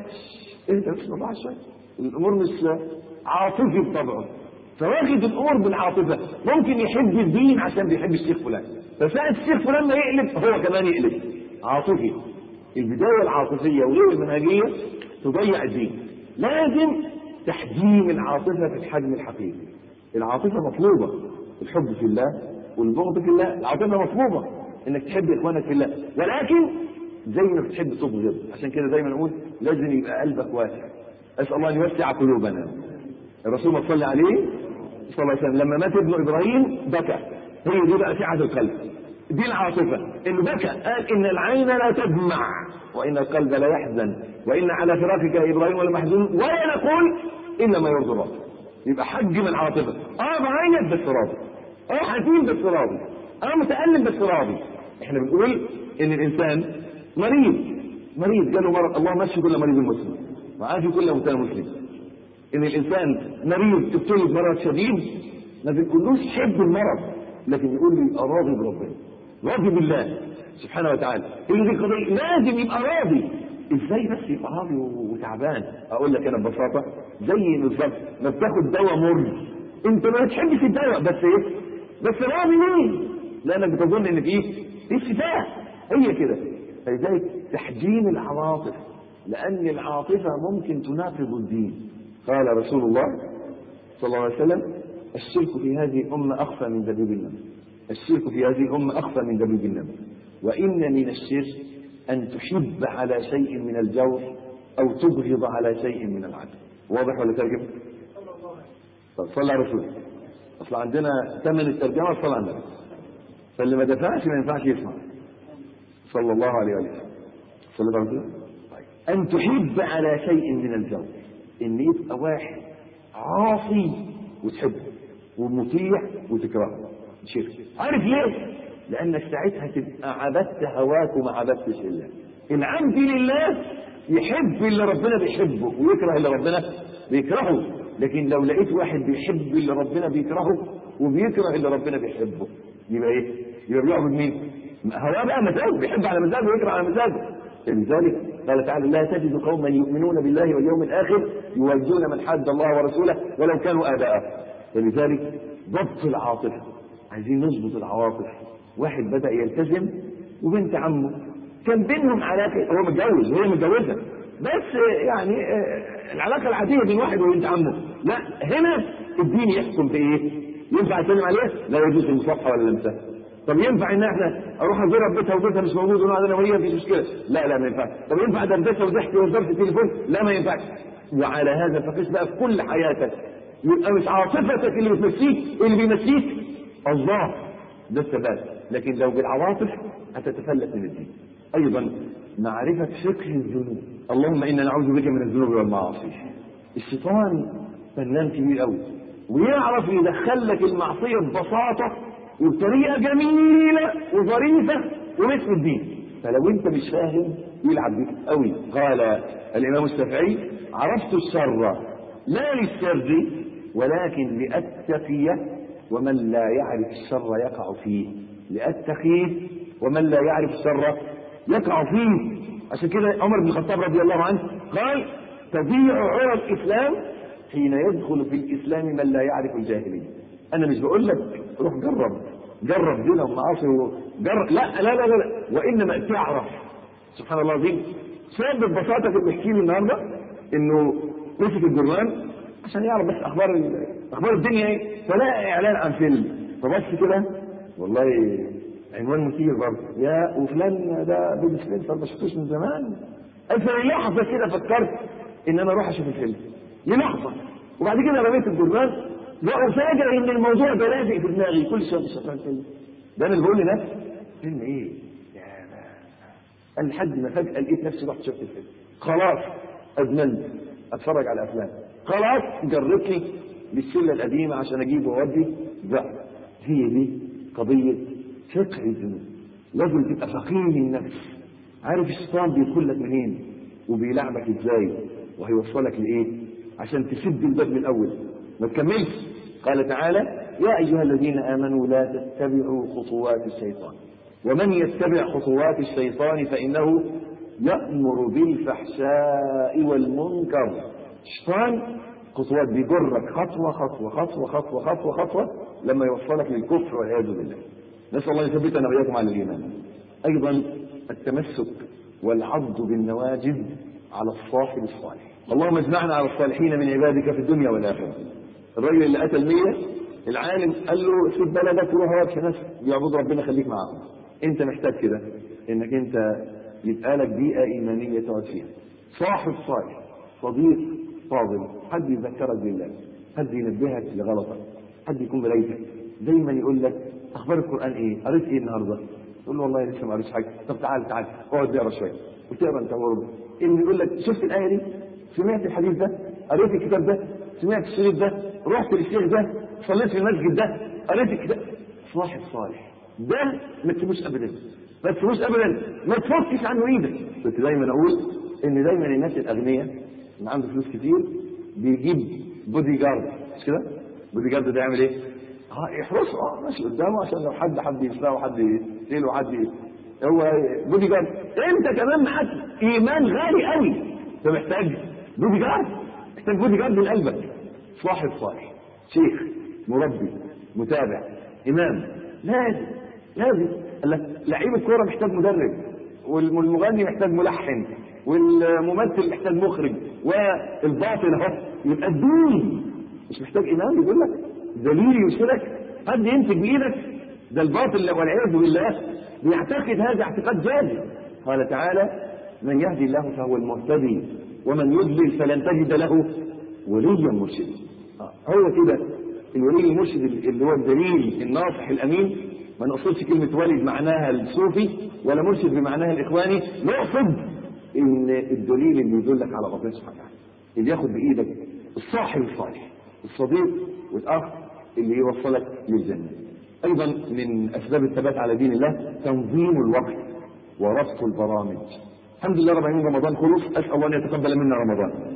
ايه ده بس بالراحه شويه الامور مش عاطفي بطبعه فواخد الامور بالعاطفه ممكن يحب الدين عشان بيحب الشيخ فلان فساعه الشيخ فلان ما يقلب هو كمان يقلب عاطفي البدايه العاطفيه وغير المنهجيه تضيع الدين لازم تحجيم العاطفه في الحجم الحقيقي العاطفه مطلوبه الحب في الله والبغض في الله العاطفه مطلوبه انك تحب اخوانك في الله ولكن زي ما بتحب تبغض عشان كده دايما نقول لازم يبقى قلبك واسع اسال الله ان يوسع قلوبنا الرسول ما صلى عليه صلى الله عليه وسلم لما مات ابن ابراهيم بكى هي دي بقى سعه القلب دي العاطفه انه بكى قال ان العين لا تدمع وان القلب لا يحزن وان على فراقك يا ابراهيم لمحزون ولا نقول الا ما يرضي الله يبقى حجم العاطفه اه بعيط بس راضي اه حزين بس راضي اه متالم بس راضي احنا بنقول ان الانسان مريض مريض جاله مرض الله مشي كل مريض مسلم وعافي كل مبتلى مسلم ان الانسان مريض ابتلي بمرض شديد ما بنقولوش حب المرض لكن يقول لي يبقى راضي بربنا راضي بالله سبحانه وتعالى اللي دي قضيه لازم يبقى راضي ازاي بس يبقى راضي وتعبان اقول لك انا ببساطه زي بالظبط ما بتاخد دواء مر انت ما بتحبش الدواء بس ايه بس راضي ليه لانك بتظن ان فيه في شفاء هي كده فلذلك تحجيم العواطف لان العاطفه ممكن تناقض الدين قال رسول الله صلى الله عليه وسلم الشرك في هذه الأمة أخفى من دبيب النمل الشرك في هذه الأمة أخفى من دبيب النمل وإن من الشرك أن تحب على شيء من الجور أو تبغض على شيء من العدل واضح ولا ترجم؟ طب صلى على رسول أصل عندنا ثمن الترجمة صلى على النبي فاللي ما دفعش ما ينفعش يسمع صلى الله عليه وسلم صلى الله عليه وسلم أن تحب على شيء من الجو إن يبقى واحد عاصي وتحبه ومطيع وتكرهه شرك عارف ليه؟ لأنك ساعتها تبقى عبدت هواك وما عبدتش الله العبد لله يحب اللي ربنا بيحبه ويكره اللي ربنا بيكرهه لكن لو لقيت واحد بيحب اللي ربنا بيكرهه وبيكره اللي ربنا بيحبه يبقى ايه؟ يبقى بيعبد مين؟ هواه بقى مزاجه بيحب على مزاجه ويكره على مزاجه لذلك قال تعالى لا تجد قوما يؤمنون بالله واليوم الاخر يوجون من حد الله ورسوله ولو كانوا اباءه ولذلك ضبط العاطفه عايزين نظبط العواطف واحد بدا يلتزم وبنت عمه كان بينهم علاقه هو متجوز وهي متجوزه بس يعني آه، العلاقه العاديه بين واحد وبنت عمه لا هنا الدين يحكم في ايه؟ ينفع اسلم عليها؟ لا يجوز المصافحه ولا لمسها طب ينفع ان احنا اروح ازورها في بيتها وبيتها مش موجود ونقعد انا وهي مفيش مشكله لا لا ما ينفعش طب ينفع دردشه وضحك وهزار في التليفون لا ما ينفعش وعلى هذا فقس بقى في كل حياتك يبقى مش عاطفتك اللي بتمسيك اللي بيمسيك الله ده الثبات لكن لو بالعواطف هتتفلت من الدين ايضا معرفه فقه الذنوب اللهم انا نعوذ بك من الذنوب والمعاصي الشيطان فنان كبير قوي ويعرف يدخل لك المعصيه ببساطه وبطريقه جميله وظريفه ومثل الدين فلو انت مش فاهم يلعب بيك قوي قال الامام الشافعي عرفت الشر لا للشر ولكن لاتقي ومن لا يعرف الشر يقع فيه لاتقيه ومن لا يعرف الشر يقع فيه عشان كده عمر بن الخطاب رضي الله عنه قال تضيع عرى الاسلام حين يدخل في الاسلام من لا يعرف الجاهليه انا مش بقول لك روح جرب جرب دين ومعاصي وجرب لا لا لا لا, لا. وانما تعرف سبحان الله العظيم سبب ببساطه كنت بيحكي لي النهارده انه مسك الجرنان عشان يعرف بس اخبار ال- اخبار الدنيا ايه فلقى اعلان عن فيلم فبص كده والله عنوان مثير برضه يا وفلان ده بيبي سبنسر ما شفتوش من زمان قال في لحظه كده فكرت ان انا اروح اشوف الفيلم للحظه وبعد كده رميت الجرنان وافاجئ ان الموضوع ده لازق في دماغي كل شويه شغال فيلم ده انا اللي بقول لنفسي فيلم ايه؟ يا ما قال لحد ما فجاه لقيت نفسي رحت شفت الفيلم خلاص ادمنت اتفرج على افلام خلاص جربت لي بالسله القديمه عشان اجيب واودي لا هي دي قضيه فقه الذنوب لازم تبقى فقيه النفس عارف الشيطان بيدخل لك منين وبيلعبك ازاي وهيوصلك لايه عشان تسد الباب من الاول ما تكملش قال تعالى يا ايها الذين امنوا لا تتبعوا خطوات الشيطان ومن يتبع خطوات الشيطان فانه يامر بالفحشاء والمنكر الشيطان خطوات بيجرك خطوه خطوه خطوه خطوه خطوه خطوه لما يوصلك للكفر والعياذ بالله نسال الله يثبتنا واياكم على الايمان ايضا التمسك والعض بالنواجذ على الصاحب الصالح اللهم اجمعنا على الصالحين من عبادك في الدنيا والاخره الرجل اللي قتل مية العالم قال له سيب بلدك وروح اقعد في ناس بيعبدوا ربنا خليك معاهم انت محتاج كده انك انت يبقى لك بيئه ايمانيه تقعد فيها صاحب صالح صديق فاضل حد يذكرك بالله حد ينبهك لغلطك حد يكون ملايكك دايما يقول لك اخبار القران ايه قريت ايه النهارده تقول له والله لسه ما قريتش حاجه طب تعال تعال اقعد اقرا شويه وتقرا انت برضه اللي يقول لك شفت الايه دي سمعت الحديث ده قريت الكتاب ده سمعت الشريط ده رحت للشيخ ده صليت في المسجد ده قريت الكتاب صاحب صالح ده ما تسيبوش ابدا ما تسيبوش ابدا ما تفكش عنه ايدك كنت دايما اقول ان دايما الناس الاغنياء اللي عنده فلوس كتير بيجيب بودي جارد مش كده؟ بودي جارد ده يعمل ايه؟ اه يحرسه اه ماشي قدامه عشان لو حد حد يسرقه حد يقتله حد ي- هو بودي جارد انت كمان معاك ايمان غالي قوي انت محتاج بودي جارد محتاج بودي جارد من قلبك صاحب صالح شيخ مربي متابع امام لازم لازم لا- لعيب الكوره محتاج مدرب والمغني محتاج ملحن والممثل محتاج مخرج والباطل اهو يبقى الدين مش محتاج امام يقول لك دليل يرشدك حد يمسك بايدك ده الباطل والعياذ بالله بيعتقد هذا اعتقاد جاهل قال تعالى من يهدي الله فهو المهتدي ومن يضلل فلن تجد له وليا مرشدا آه، هو كده الولي المرشد اللي هو الدليل الناصح الامين ما نقصدش كلمة والد معناها الصوفي ولا مرشد بمعناها الإخواني نقصد إن الدليل اللي يدلك على ربنا سبحانه وتعالى اللي ياخد بإيدك الصاحب الصالح الصديق والأخ اللي يوصلك للجنة أيضا من أسباب الثبات على دين الله تنظيم الوقت وربط البرامج الحمد لله رب العالمين رمضان خلص أسأل الله أن يتقبل منا رمضان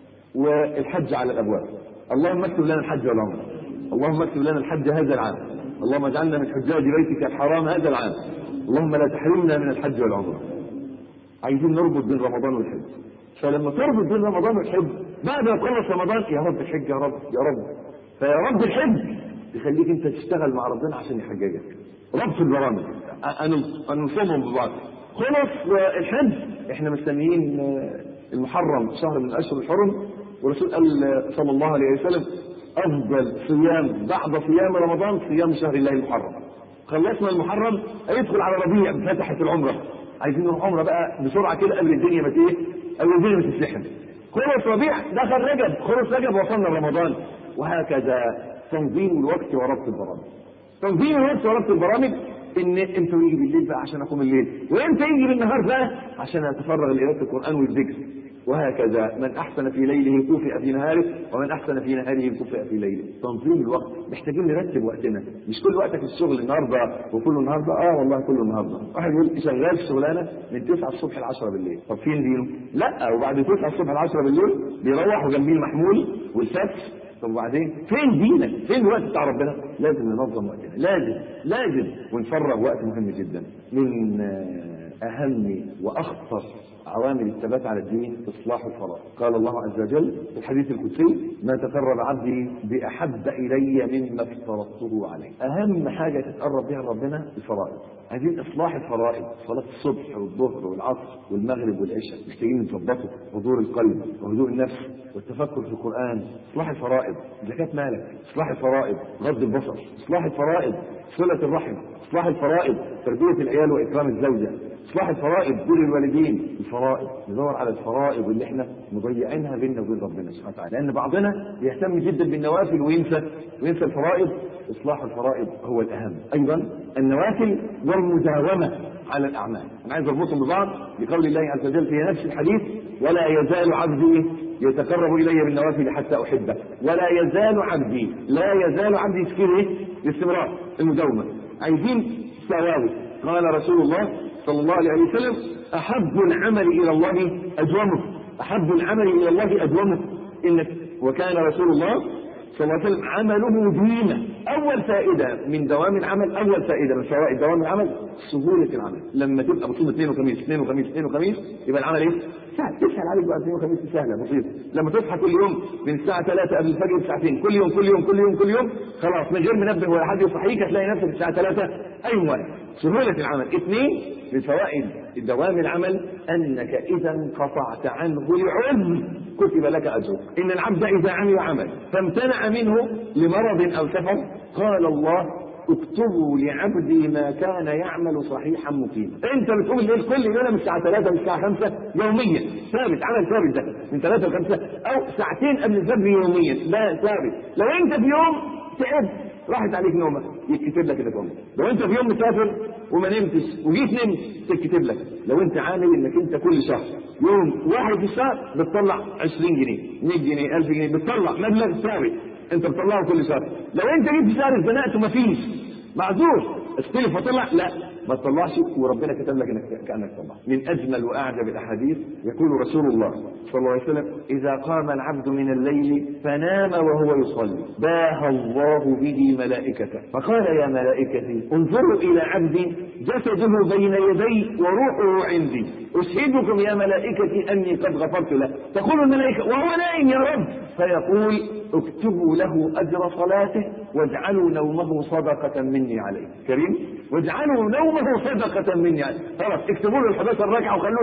والحج على الأبواب اللهم اكتب لنا الحج والعمرة اللهم اكتب لنا الحج هذا العام اللهم اجعلنا من حجاج بيتك الحرام هذا العام اللهم لا تحرمنا من الحج والعمرة عايزين نربط بين رمضان والحج فلما تربط بين رمضان والحج بعد ما تخلص رمضان يا رب الحج يا رب يا رب فيا رب الحج يخليك انت تشتغل مع ربنا عشان يحججك ربط البرامج انصمهم ببعض خلص الحج احنا مستنيين المحرم شهر من الاشهر الحرم والرسول قال صلى الله عليه وسلم افضل صيام بعد صيام رمضان صيام شهر الله المحرم خلصنا المحرم هيدخل على ربيع فتحت العمره عايزين نروح عمره بقى بسرعه كده قبل الدنيا ما ايه قبل الدنيا ما تتزحم خلص ربيع دخل رجب خلص رجب وصلنا رمضان وهكذا تنظيم الوقت وربط البرامج تنظيم الوقت وربط البرامج ان امتى يجي بالليل بقى عشان اقوم الليل وامتى يجي بالنهار بقى عشان اتفرغ لقراءه القران والذكر وهكذا من احسن في ليله كفئ في نهاره ومن احسن في نهاره كفئ في ليله تنظيم الوقت محتاجين نرتب وقتنا مش كل وقتك في الشغل النهارده وكله النهارده اه والله كله النهارده واحد يقول شغال في شغلانه من 9 الصبح ل 10 بالليل طب فين دينه لا وبعد 9 الصبح ل 10 بالليل بيروح وجنبيه المحمول والفاكس طب وبعدين فين دينك فين الوقت بتاع ربنا لازم ننظم وقتنا لازم لازم ونفرغ وقت مهم جدا من اهم واخطر عوامل الثبات على الدين اصلاح الفرائض قال الله عز وجل في الحديث القدسي ما تقرب عبدي باحب الي مما افترضته عليه اهم حاجه تتقرب بها ربنا الفرائض عايزين اصلاح الفرائض صلاه الصبح والظهر والعصر والمغرب والعشاء محتاجين نظبطه حضور القلب وهدوء النفس والتفكر في القران اصلاح الفرائض زكاه مالك اصلاح الفرائض غض البصر اصلاح الفرائض صله الرحم اصلاح الفرائض تربيه العيال واكرام الزوجه اصلاح الفرائض بر الوالدين الفرائض ندور على الفرائض اللي احنا مضيعينها بيننا وبين ربنا سبحانه وتعالى لان بعضنا يهتم جدا بالنوافل وينسى وينسى الفرائض اصلاح الفرائض هو الاهم ايضا النوافل والمداومه على الاعمال انا عايز اربطهم ببعض بقول الله عز وجل في نفس الحديث ولا يزال عبدي يتقرب الي بالنوافل حتى احبه ولا يزال عبدي لا يزال عبدي في ايه الاستمرار المداومه عايزين ثوابت قال رسول الله صلى الله عليه وسلم احب العمل الى الله ادومه احب العمل الى الله ادومه انك وكان رسول الله صلى الله عليه وسلم عمله دينا اول فائده من دوام العمل اول فائده من فوائد دوام العمل سهوله العمل لما تبقى بتصوم اثنين وخميس اثنين وخميس اثنين وخميس يبقى العمل ايه؟ سهل تسهل عليك بقى اثنين وخميس سهله بسيطه لما تصحى كل يوم من الساعه 3 قبل الفجر بساعتين كل يوم كل يوم كل يوم كل يوم خلاص من غير منبه ولا حد يصحيك هتلاقي نفسك الساعه 3 اي وقت سهوله العمل اثنين من فوائد دوام العمل انك اذا انقطعت عنه لعذر كتب لك اجر ان العبد اذا عمل عمل فامتنع منه لمرض او سفر قال الله اكتبوا لعبدي ما كان يعمل صحيحا مقيما انت بتقوم الليل كل ليله من الساعه 3 للساعه 5 يوميا ثابت عمل ثابت ده من 3 ل 5 او ساعتين قبل الفجر يوميا لا ثابت لو انت في يوم تعبت راحت عليك نومك يتكتب لك النوم لو انت في يوم مسافر وما نمتش وجيت نمت تتكتب لك لو انت عامل انك انت كل شهر يوم واحد في الشهر بتطلع 20 جنيه 100 جنيه 1000 جنيه بتطلع مبلغ ثابت انت بتطلعه كل شهر لو انت جيت في شهر اتزنقت ومفيش معذور استلف وطلع لا ما تطلعش وربنا كتب لك انك كانك طلع من اجمل واعجب الاحاديث يقول رسول الله صلى الله عليه وسلم اذا قام العبد من الليل فنام وهو يصلي باه الله به ملائكته فقال يا ملائكتي انظروا الى عبدي جسده بين يدي وروحه عندي اشهدكم يا ملائكتي اني قد غفرت له تقول الملائكه وهو نائم يا رب فيقول اكتبوا له اجر صلاته واجعلوا نومه صدقه مني عليه كريم واجعلوا نومه صدقه مني عليه خلاص اكتبوا له ال 11 ركعه وخلوه نايم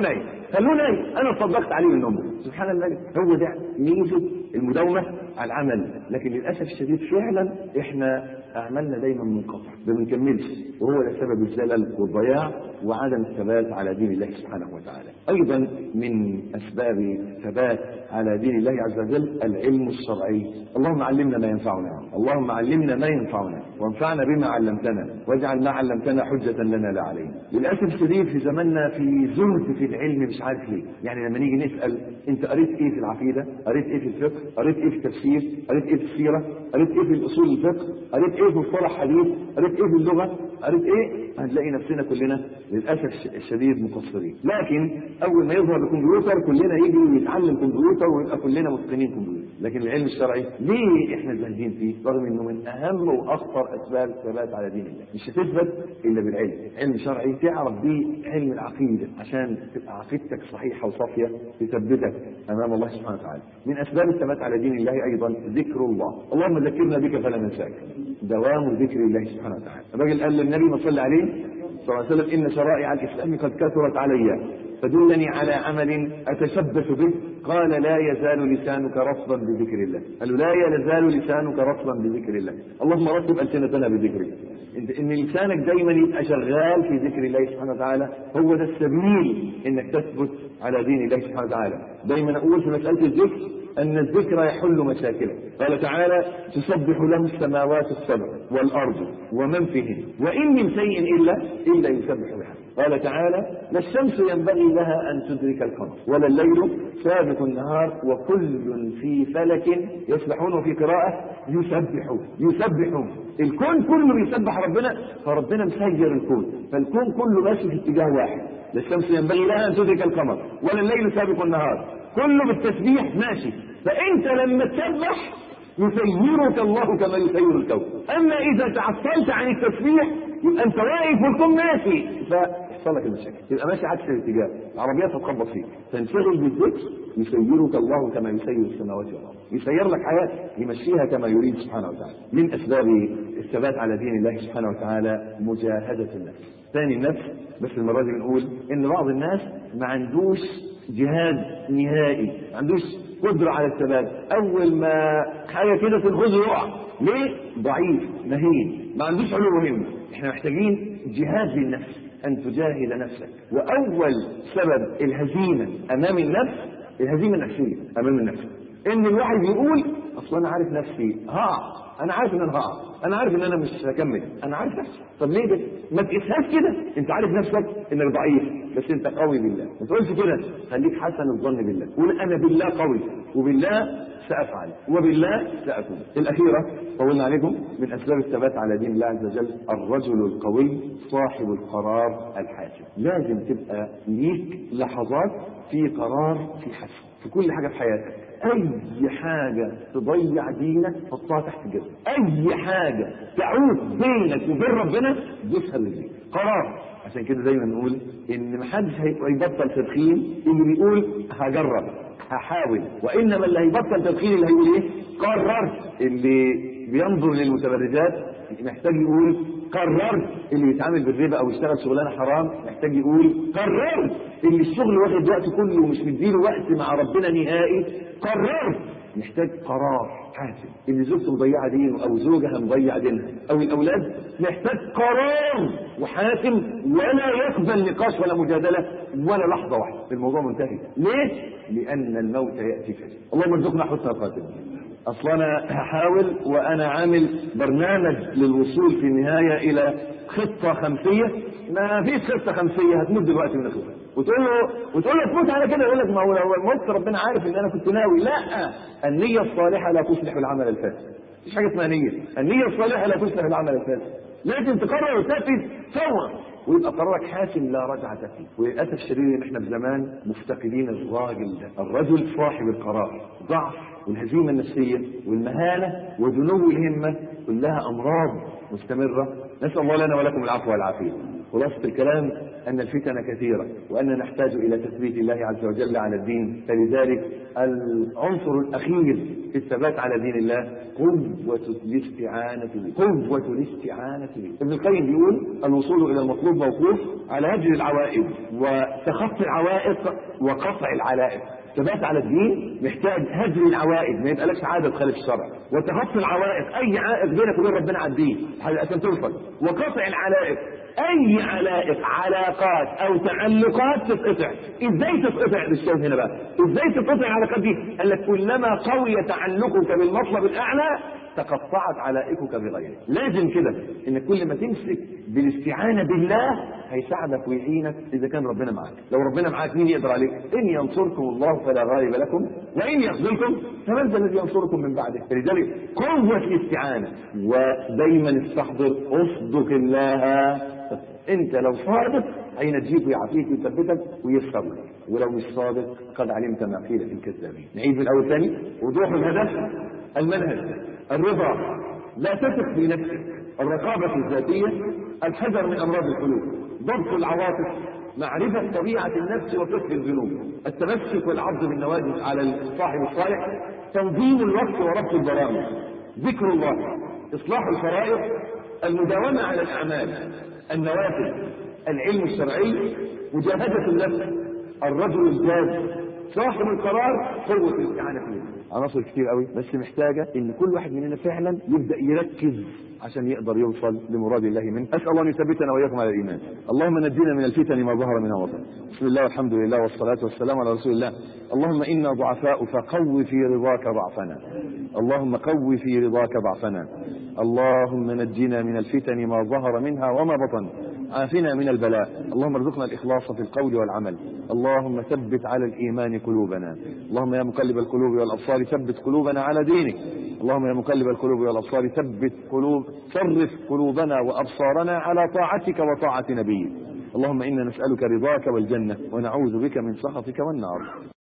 خلوه نايم انا صدقت عليه من نومه سبحان الله هو ده ميزه المداومه على العمل لكن للاسف الشديد فعلا احنا اعمالنا دايما منقطع ما بنكملش وهو ده سبب الزلل والضياع وعدم الثبات على دين الله سبحانه وتعالى ايضا من اسباب الثبات على دين الله عز وجل العلم الشرعي اللهم علمنا ما ينفعنا اللهم علمنا ما ينفعنا وانفعنا بما علمتنا واجعل ما علمتنا حجة لنا لا علينا للأسف الشديد في زماننا في زهد في العلم مش عارف ليه يعني لما نيجي نسأل انت قريت ايه في العقيدة قريت ايه في الفقه قريت ايه في التفسير قريت ايه في السيرة قريت ايه في الاصول الفقه قريت ايه في مصطلح حديث قريت ايه في اللغة قريت ايه هنلاقي نفسنا كلنا للاسف الشديد مقصرين لكن اول ما يظهر الكمبيوتر كلنا يجي ويتعلم كمبيوتر ويبقى كلنا متقنين كمبيوتر لكن العلم الشرعي ليه احنا زاهدين فيه رغم انه من اهم واخطر اسباب الثبات على دين الله مش هتثبت الا بالعلم علم شرعي تعرف بيه علم العقيده عشان تبقى عقيدتك صحيحه وصافيه تثبتك امام الله سبحانه وتعالى من اسباب الثبات على دين الله ايضا ذكر الله اللهم ذكرنا بك فلا ننساك دوام ذكر الله سبحانه وتعالى الراجل قال للنبي ما صلى عليه صلى الله عليه وسلم ان شرائع الاسلام قد كثرت علي فدلني على عمل اتشبث به قال لا يزال لسانك رطبا بذكر الله قال له لا يزال لسانك رطبا بذكر الله اللهم رتب السنتنا بذكرك انت ان لسانك دايما يبقى شغال في ذكر الله سبحانه وتعالى هو ده السبيل انك تثبت على دين الله سبحانه وتعالى دايما اقول في مساله الذكر أن الذكر يحل مشاكله قال تعالى تسبح له السماوات السبع والأرض ومن فيهن وإن من شيء إلا إلا يسبح بها قال تعالى لا الشمس ينبغي لها أن تدرك القمر ولا الليل سابق النهار وكل في فلك يسبحون وفي قراءة يسبحون يسبحون الكون كله بيسبح ربنا فربنا مسير الكون فالكون كله ماشي في اتجاه واحد لا الشمس ينبغي لها أن تدرك القمر ولا الليل سابق النهار كله بالتسبيح ماشي فانت لما تسبح يسيرك الله كما يسير الكون اما اذا تعطلت عن التسبيح يبقى انت واقف والكون ماشي فيحصل لك المشاكل يبقى ماشي عكس الاتجاه العربيات تتخبط فيك تنشغل بالذكر يسيرك الله كما يسير السماوات والارض يسير لك حياتك يمشيها كما يريد سبحانه وتعالى من اسباب الثبات على دين الله سبحانه وتعالى مجاهده النفس ثاني النفس بس المره دي بنقول ان بعض الناس ما عندوش جهاد نهائي ما عندوش قدرة على الثبات أول ما حاجة كده تنخذه يقع ليه؟ ضعيف مهين ما عندوش علو مهمة احنا محتاجين جهاد للنفس أن تجاهد نفسك وأول سبب الهزيمة أمام النفس الهزيمة النفسية أمام النفس إن الواحد يقول أصل أنا عارف نفسي هقع أنا عارف إن أنا هقع أنا عارف إن أنا مش هكمل أنا عارف نفسي طب ليه ده؟ ما تقيسهاش كده أنت عارف نفسك إنك ضعيف بس أنت قوي بالله ما تقولش كده خليك حسن الظن بالله قول أنا بالله قوي وبالله سأفعل وبالله سأكون الأخيرة طولنا عليكم من أسباب الثبات على دين الله عز وجل الرجل القوي صاحب القرار الحاسم لازم تبقى ليك لحظات في قرار في حسم في كل حاجة في حياتك أي حاجة تضيع دينك حطها تحت جزم أي حاجة تعود بينك وبين ربنا دوسها لله قرار عشان كده دايما نقول ان محدش هيبطل تدخين اللي بيقول هجرب هحاول وانما اللي هيبطل تدخين اللي هيقول ايه قررت اللي بينظر للمتبرجات محتاج يقول قررت اللي يتعامل بالربا او يشتغل شغلانه حرام محتاج يقول قررت اللي الشغل واخد وقت كله ومش مديله وقت مع ربنا نهائي قررت محتاج قرار حاسم اللي زوجته مضيعه دينه او زوجها مضيع دينها او الاولاد محتاج قرار وحاسم ولا يقبل نقاش ولا مجادله ولا لحظه واحده الموضوع منتهي ليه؟ لان الموت ياتي فجاه اللهم ارزقنا حسن الخاتمه اصل انا هحاول وانا عامل برنامج للوصول في النهايه الى خطه خمسيه ما فيش خطه خمسيه هتموت دلوقتي من اخوك وتقول له وتقول له تموت على كده يقول لك ما هو لو مت ربنا عارف ان انا كنت ناوي لا النيه الصالحه لا تصلح العمل الفاسد مفيش حاجه اسمها نيه النيه الصالحه لا تصلح العمل الفاسد لازم تقرر وتنفذ فورا ويبقى قرارك حاسم لا رجعة فيه وللاسف الشديد ان احنا في زمان مفتقدين الراجل ده الرجل صاحب القرار ضعف والهزيمة النفسية والمهانة ودنو الهمة كلها أمراض مستمرة نسأل الله لنا ولكم العفو والعافية خلاصة الكلام أن الفتن كثيرة وأن نحتاج إلى تثبيت الله عز وجل على الدين فلذلك العنصر الأخير في الثبات على دين الله قوة الاستعانة به قوة الاستعانة به ابن القيم بيقول الوصول إلى المطلوب موقوف على هجر العوائد وتخطي العوائق وقطع العلائق ثبات على الدين محتاج هجر العوائد ما يبقالكش عاده تخالف الشرع وتخطي العوائق اي عائق بينك وبين ربنا على الدين عشان توصل وقطع العلائق اي علائق علاقات او تعلقات تتقطع ازاي تتقطع بالشوف هنا بقى ازاي تتقطع العلاقات دي قال لك كلما قوي تعلقك بالمطلب الاعلى تقطعت علائقك بغيره لازم كده انك كل ما تمسك بالاستعانه بالله هيساعدك ويعينك اذا كان ربنا معاك لو ربنا معاك مين يقدر عليك ان ينصركم الله فلا غالب لكم وان يخذلكم فمن ذا الذي ينصركم من بعده فلذلك قوه الاستعانه ودايما استحضر اصدق الله انت لو صادق هينجيك ويعافيك ويثبتك ويسر لك ولو مش صادق قد علمت ما قيل في الكذابين نعيد من الاول ثاني وضوح الهدف المنهج الرضا لا تثق في نفسك الرقابة الذاتية الحذر من أمراض القلوب ضبط العواطف معرفة طبيعة النفس وفقه الذنوب التمسك والعض بالنواجذ على الصاحب الصالح تنظيم الوقت وربط البرامج ذكر الله إصلاح الفرائض المداومة على الأعمال النوافل العلم الشرعي مجاهدة النفس الرجل الجاد صاحب القرار قوة الاستعانة فيه عناصر كتير قوي بس محتاجة ان كل واحد مننا فعلا يبدأ يركز عشان يقدر يوصل لمراد الله منه اسال الله ان يثبتنا واياكم على الايمان اللهم نجينا من الفتن ما ظهر منها وبطن بسم الله والحمد لله والصلاه والسلام على رسول الله اللهم انا ضعفاء فقو في رضاك ضعفنا اللهم قو في رضاك ضعفنا اللهم نجنا من الفتن ما ظهر منها وما بطن عافنا من البلاء اللهم ارزقنا الإخلاص في القول والعمل اللهم ثبت على الإيمان قلوبنا اللهم يا مقلب القلوب والأبصار ثبت قلوبنا على دينك اللهم يا مقلب القلوب والأبصار ثبت قلوب صرف قلوبنا وأبصارنا على طاعتك وطاعة نبيك اللهم إنا نسألك رضاك والجنة ونعوذ بك من سخطك والنار